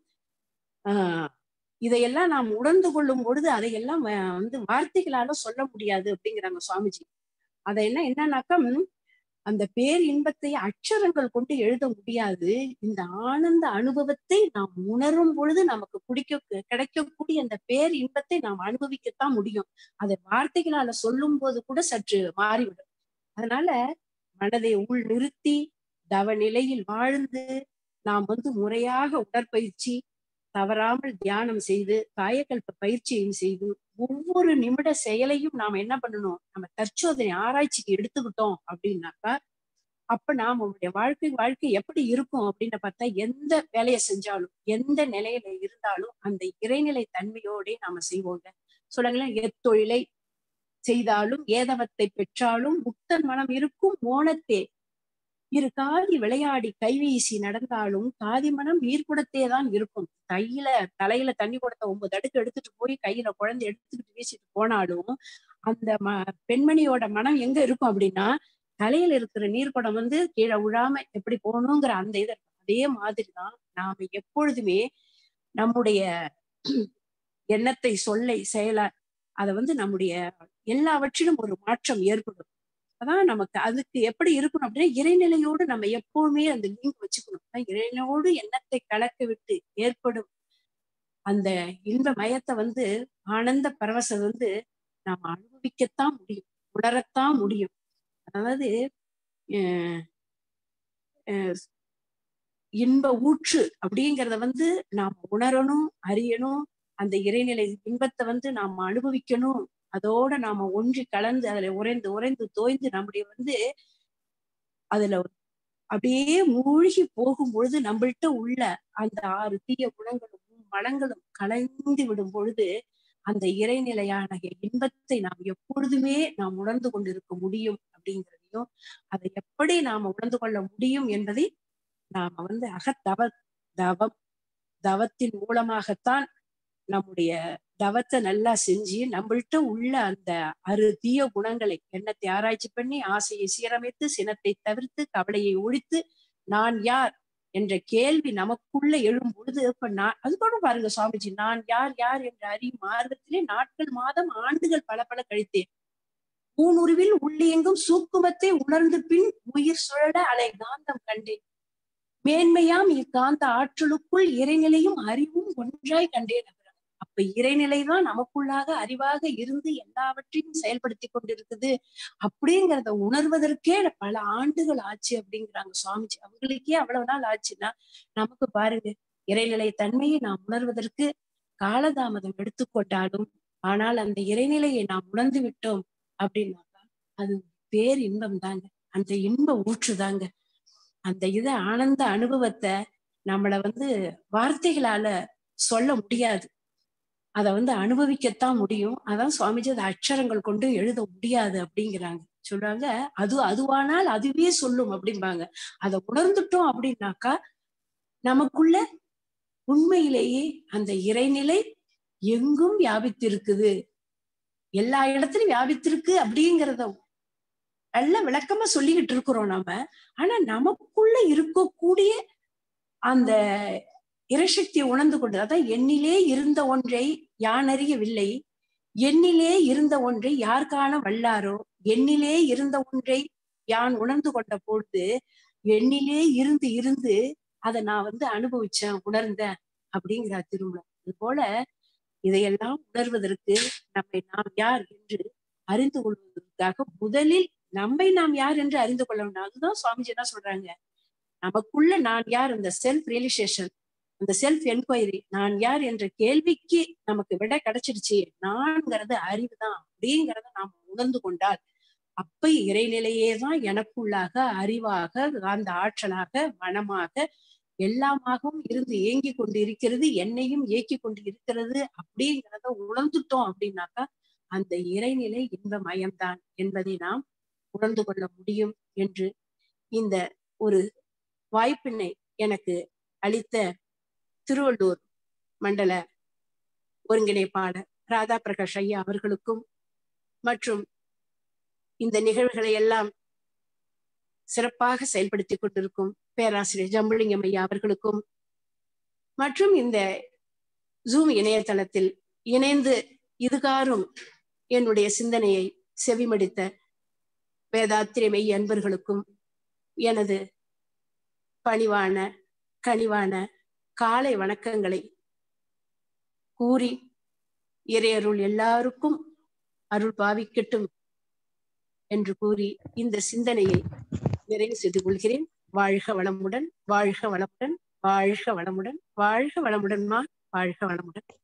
S2: ஆஹ் இதையெல்லாம் நாம் உணர்ந்து கொள்ளும் பொழுது அதையெல்லாம் வந்து வார்த்தைகளால சொல்ல முடியாது அப்படிங்கிறாங்க சுவாமிஜி அதை என்ன என்னன்னாக்கா அந்த பேர் இன்பத்தை அக்ஷரங்கள் கொண்டு எழுத முடியாது இந்த ஆனந்த அனுபவத்தை நாம் உணரும் பொழுது நமக்கு குடிக்க கிடைக்கக்கூடிய அந்த பேர் இன்பத்தை நாம் அனுபவிக்கத்தான் முடியும் அதை வார்த்தைகளால சொல்லும் போது கூட சற்று மாறிவிடும் அதனால மனதை உள் நிறுத்தி தவ நிலையில் வாழ்ந்து நாம் வந்து முறையாக உடற்பயிற்சி தவறாமல் தியானம் செய்து காயக்கல்ப பயிற்சியையும் செய்து ஒவ்வொரு நிமிட செயலையும் நாம என்ன பண்ணணும் நம்ம தற்சோதனை ஆராய்ச்சிக்கு எடுத்துக்கிட்டோம் அப்படின்னாக்கா அப்ப நாம நம்முடைய வாழ்க்கை வாழ்க்கை எப்படி இருக்கும் அப்படின்னு பார்த்தா எந்த வேலையை செஞ்சாலும் எந்த நிலையில இருந்தாலும் அந்த இறைநிலை தன்மையோட நாம செய்வோங்க சொல்லுங்களேன் எத்தொழிலை செய்தாலும் ஏதவத்தை பெற்றாலும் முக்தன் மனம் இருக்கும் மோனத்தே இரு காதி விளையாடி கைவீசி நடந்தாலும் காதி மனம் நீர்க்குடத்தே தான் இருக்கும் கையில தலையில தண்ணி குடத்தை ஒன்பது அடுக்கு எடுத்துட்டு போய் கையில குழந்தை எடுத்துக்கிட்டு வீசிட்டு போனாலும் அந்த ம பெண்மணியோட மனம் எங்க இருக்கும் அப்படின்னா தலையில இருக்கிற நீர்க்குடம் வந்து கீழே விழாம எப்படி போகணுங்கிற அந்த இது அதே மாதிரிதான் நாம எப்பொழுதுமே நம்முடைய எண்ணத்தை சொல்லை செயல அத வந்து நம்முடைய எல்லாவற்றிலும் ஒரு மாற்றம் ஏற்படும் அதான் நமக்கு அதுக்கு எப்படி இருக்கணும் அப்படின்னா இறைநிலையோடு நம்ம எப்பவுமே அந்த லிங்க் வச்சுக்கணும் இறைநிலையோடு எண்ணத்தை கலக்க விட்டு ஏற்படும் அந்த இன்ப மயத்தை வந்து ஆனந்த பரவசம் வந்து நாம அனுபவிக்கத்தான் முடியும் உணரத்தான் முடியும் அதாவது இன்ப ஊற்று அப்படிங்கிறத வந்து நாம் உணரணும் அறியணும் அந்த இறைநிலை இன்பத்தை வந்து நாம் அனுபவிக்கணும் அதோட நாம ஒன்றி கலந்து அதுல உறைந்து உறைந்து தோய்ந்து நம்முடைய வந்து அதுல அப்படியே மூழ்கி போகும் பொழுது நம்மள்ட்ட உள்ள அந்த ஆறு தீய குணங்களும் மனங்களும் கலைந்து விடும் பொழுது அந்த இறைநிலையான இன்பத்தை நாம் எப்பொழுதுமே நாம் உணர்ந்து கொண்டிருக்க முடியும் அப்படிங்கிறதையும் அதை எப்படி நாம உணர்ந்து கொள்ள முடியும் என்பதை நாம வந்து அகத்தவ தவம் தவத்தின் மூலமாகத்தான் நம்முடைய தவத்தை நல்லா செஞ்சு நம்மள்ட்ட உள்ள அந்த அரு தீய குணங்களை எண்ணத்தை ஆராய்ச்சி பண்ணி ஆசையை சீரமைத்து சினத்தை தவிர்த்து கவலையை ஒழித்து நான் யார் என்ற கேள்வி நமக்குள்ள எழும் பொழுது இப்ப நான் அது கூட பாருங்க சுவாமிஜி நான் யார் யார் என்ற அறி மார்க்கத்திலே நாட்கள் மாதம் ஆண்டுகள் பல பல கழித்தேன் ஊனுருவில் உள்ளியெங்கும் சூக்குமத்தை உணர்ந்து பின் உயிர் சுழல அலை காந்தம் கண்டேன் மேன்மையாம் இக்காந்த ஆற்றலுக்குள் இறைநிலையும் அறிவும் ஒன்றாய் கண்டேன் அப்ப இறைநிலைதான் நமக்குள்ளாக அறிவாக இருந்து எல்லாவற்றையும் செயல்படுத்தி கொண்டிருக்குது அப்படிங்கிறத உணர்வதற்கே பல ஆண்டுகள் ஆச்சு அப்படிங்கிறாங்க சுவாமிஜி அவங்களுக்கே அவ்வளவு நாள் ஆச்சுன்னா நமக்கு பாருங்க இறைநிலை தன்மையை நாம் உணர்வதற்கு காலதாமதம் எடுத்துக்கொண்டாலும் ஆனால் அந்த இறைநிலையை நாம் உணர்ந்து விட்டோம் அப்படின்னாக்கா அது பேர் இன்பம் தாங்க அந்த இன்ப ஊற்று தாங்க அந்த இத ஆனந்த அனுபவத்தை நம்மள வந்து வார்த்தைகளால சொல்ல முடியாது அத வந்து அனுபவிக்கத்தான் முடியும் அதான் சுவாமிஜி அதை அக்ஷரங்கள் கொண்டு எழுத முடியாது அப்படிங்கிறாங்க சொல்றாங்க அது அதுவானால் அதுவே சொல்லும் அப்படிம்பாங்க அதை உணர்ந்துட்டோம் அப்படின்னாக்கா நமக்குள்ள உண்மையிலேயே அந்த இறைநிலை எங்கும் வியாபித்திருக்குது எல்லா இடத்துலயும் வியாபித்திருக்கு அப்படிங்கிறத நல்ல விளக்கமா சொல்லிக்கிட்டு இருக்கிறோம் நாம ஆனா நமக்குள்ள இருக்கக்கூடிய அந்த இறைசக்தியை உணர்ந்து கொண்டு அதான் எண்ணிலே இருந்த ஒன்றை யான் அறியவில்லை எண்ணிலே இருந்த ஒன்றை யார் காண வல்லாரோ எண்ணிலே இருந்த ஒன்றை யான் உணர்ந்து கொண்ட பொழுது எண்ணிலே இருந்து இருந்து அதை நான் வந்து அனுபவிச்சேன் உணர்ந்தேன் அப்படிங்கிறார் திருமணம் இது போல இதையெல்லாம் உணர்வதற்கு நம்மை நாம் யார் என்று அறிந்து கொள்வதற்காக முதலில் நம்மை நாம் யார் என்று அறிந்து கொள்ளணும் அதுதான் சுவாமிஜி என்ன சொல்றாங்க நமக்குள்ள நான் யார் இந்த செல்ஃப் ரியலைசேஷன் அந்த செல்ஃப் என்கொயரி நான் யார் என்ற கேள்விக்கு நமக்கு விட கிடைச்சிருச்சு நான்கிறது அறிவுதான் அப்படிங்கிறத நாம் உணர்ந்து கொண்டால் அப்ப இறைநிலையே தான் எனக்குள்ளாக அறிவாக அந்த ஆற்றலாக மனமாக எல்லாமாகவும் இருந்து இயங்கி கொண்டு இருக்கிறது என்னையும் இயக்கி கொண்டு இருக்கிறது அப்படிங்கிறத உணர்ந்துட்டோம் அப்படின்னாக்கா அந்த இறைநிலை இன்ப மயம்தான் என்பதை நாம் உணர்ந்து கொள்ள முடியும் என்று இந்த ஒரு வாய்ப்பினை எனக்கு அளித்த திருவள்ளூர் மண்டல ஒருங்கிணைப்பாளர் ராதா பிரகாஷ் ஐயா அவர்களுக்கும் மற்றும் இந்த நிகழ்வுகளை எல்லாம் சிறப்பாக செயல்படுத்தி கொண்டிருக்கும் பேராசிரியர் ஜம்புலிங்கம் ஐயா அவர்களுக்கும் மற்றும் இந்த ஜூம் இணையதளத்தில் இணைந்து இதுகாரும் என்னுடைய சிந்தனையை செவிமடித்த வேதாத்திரை மெய் அன்பர்களுக்கும் எனது பணிவான கனிவான காலை வணக்கங்களை கூறி இறையருள் எல்லாருக்கும் அருள் பாவிக்கட்டும் என்று கூறி இந்த சிந்தனையை நிறைவு செய்து கொள்கிறேன் வாழ்க வளமுடன் வாழ்க வளமுடன் வாழ்க வளமுடன் வாழ்க வளமுடன்மா வாழ்க வளமுடன்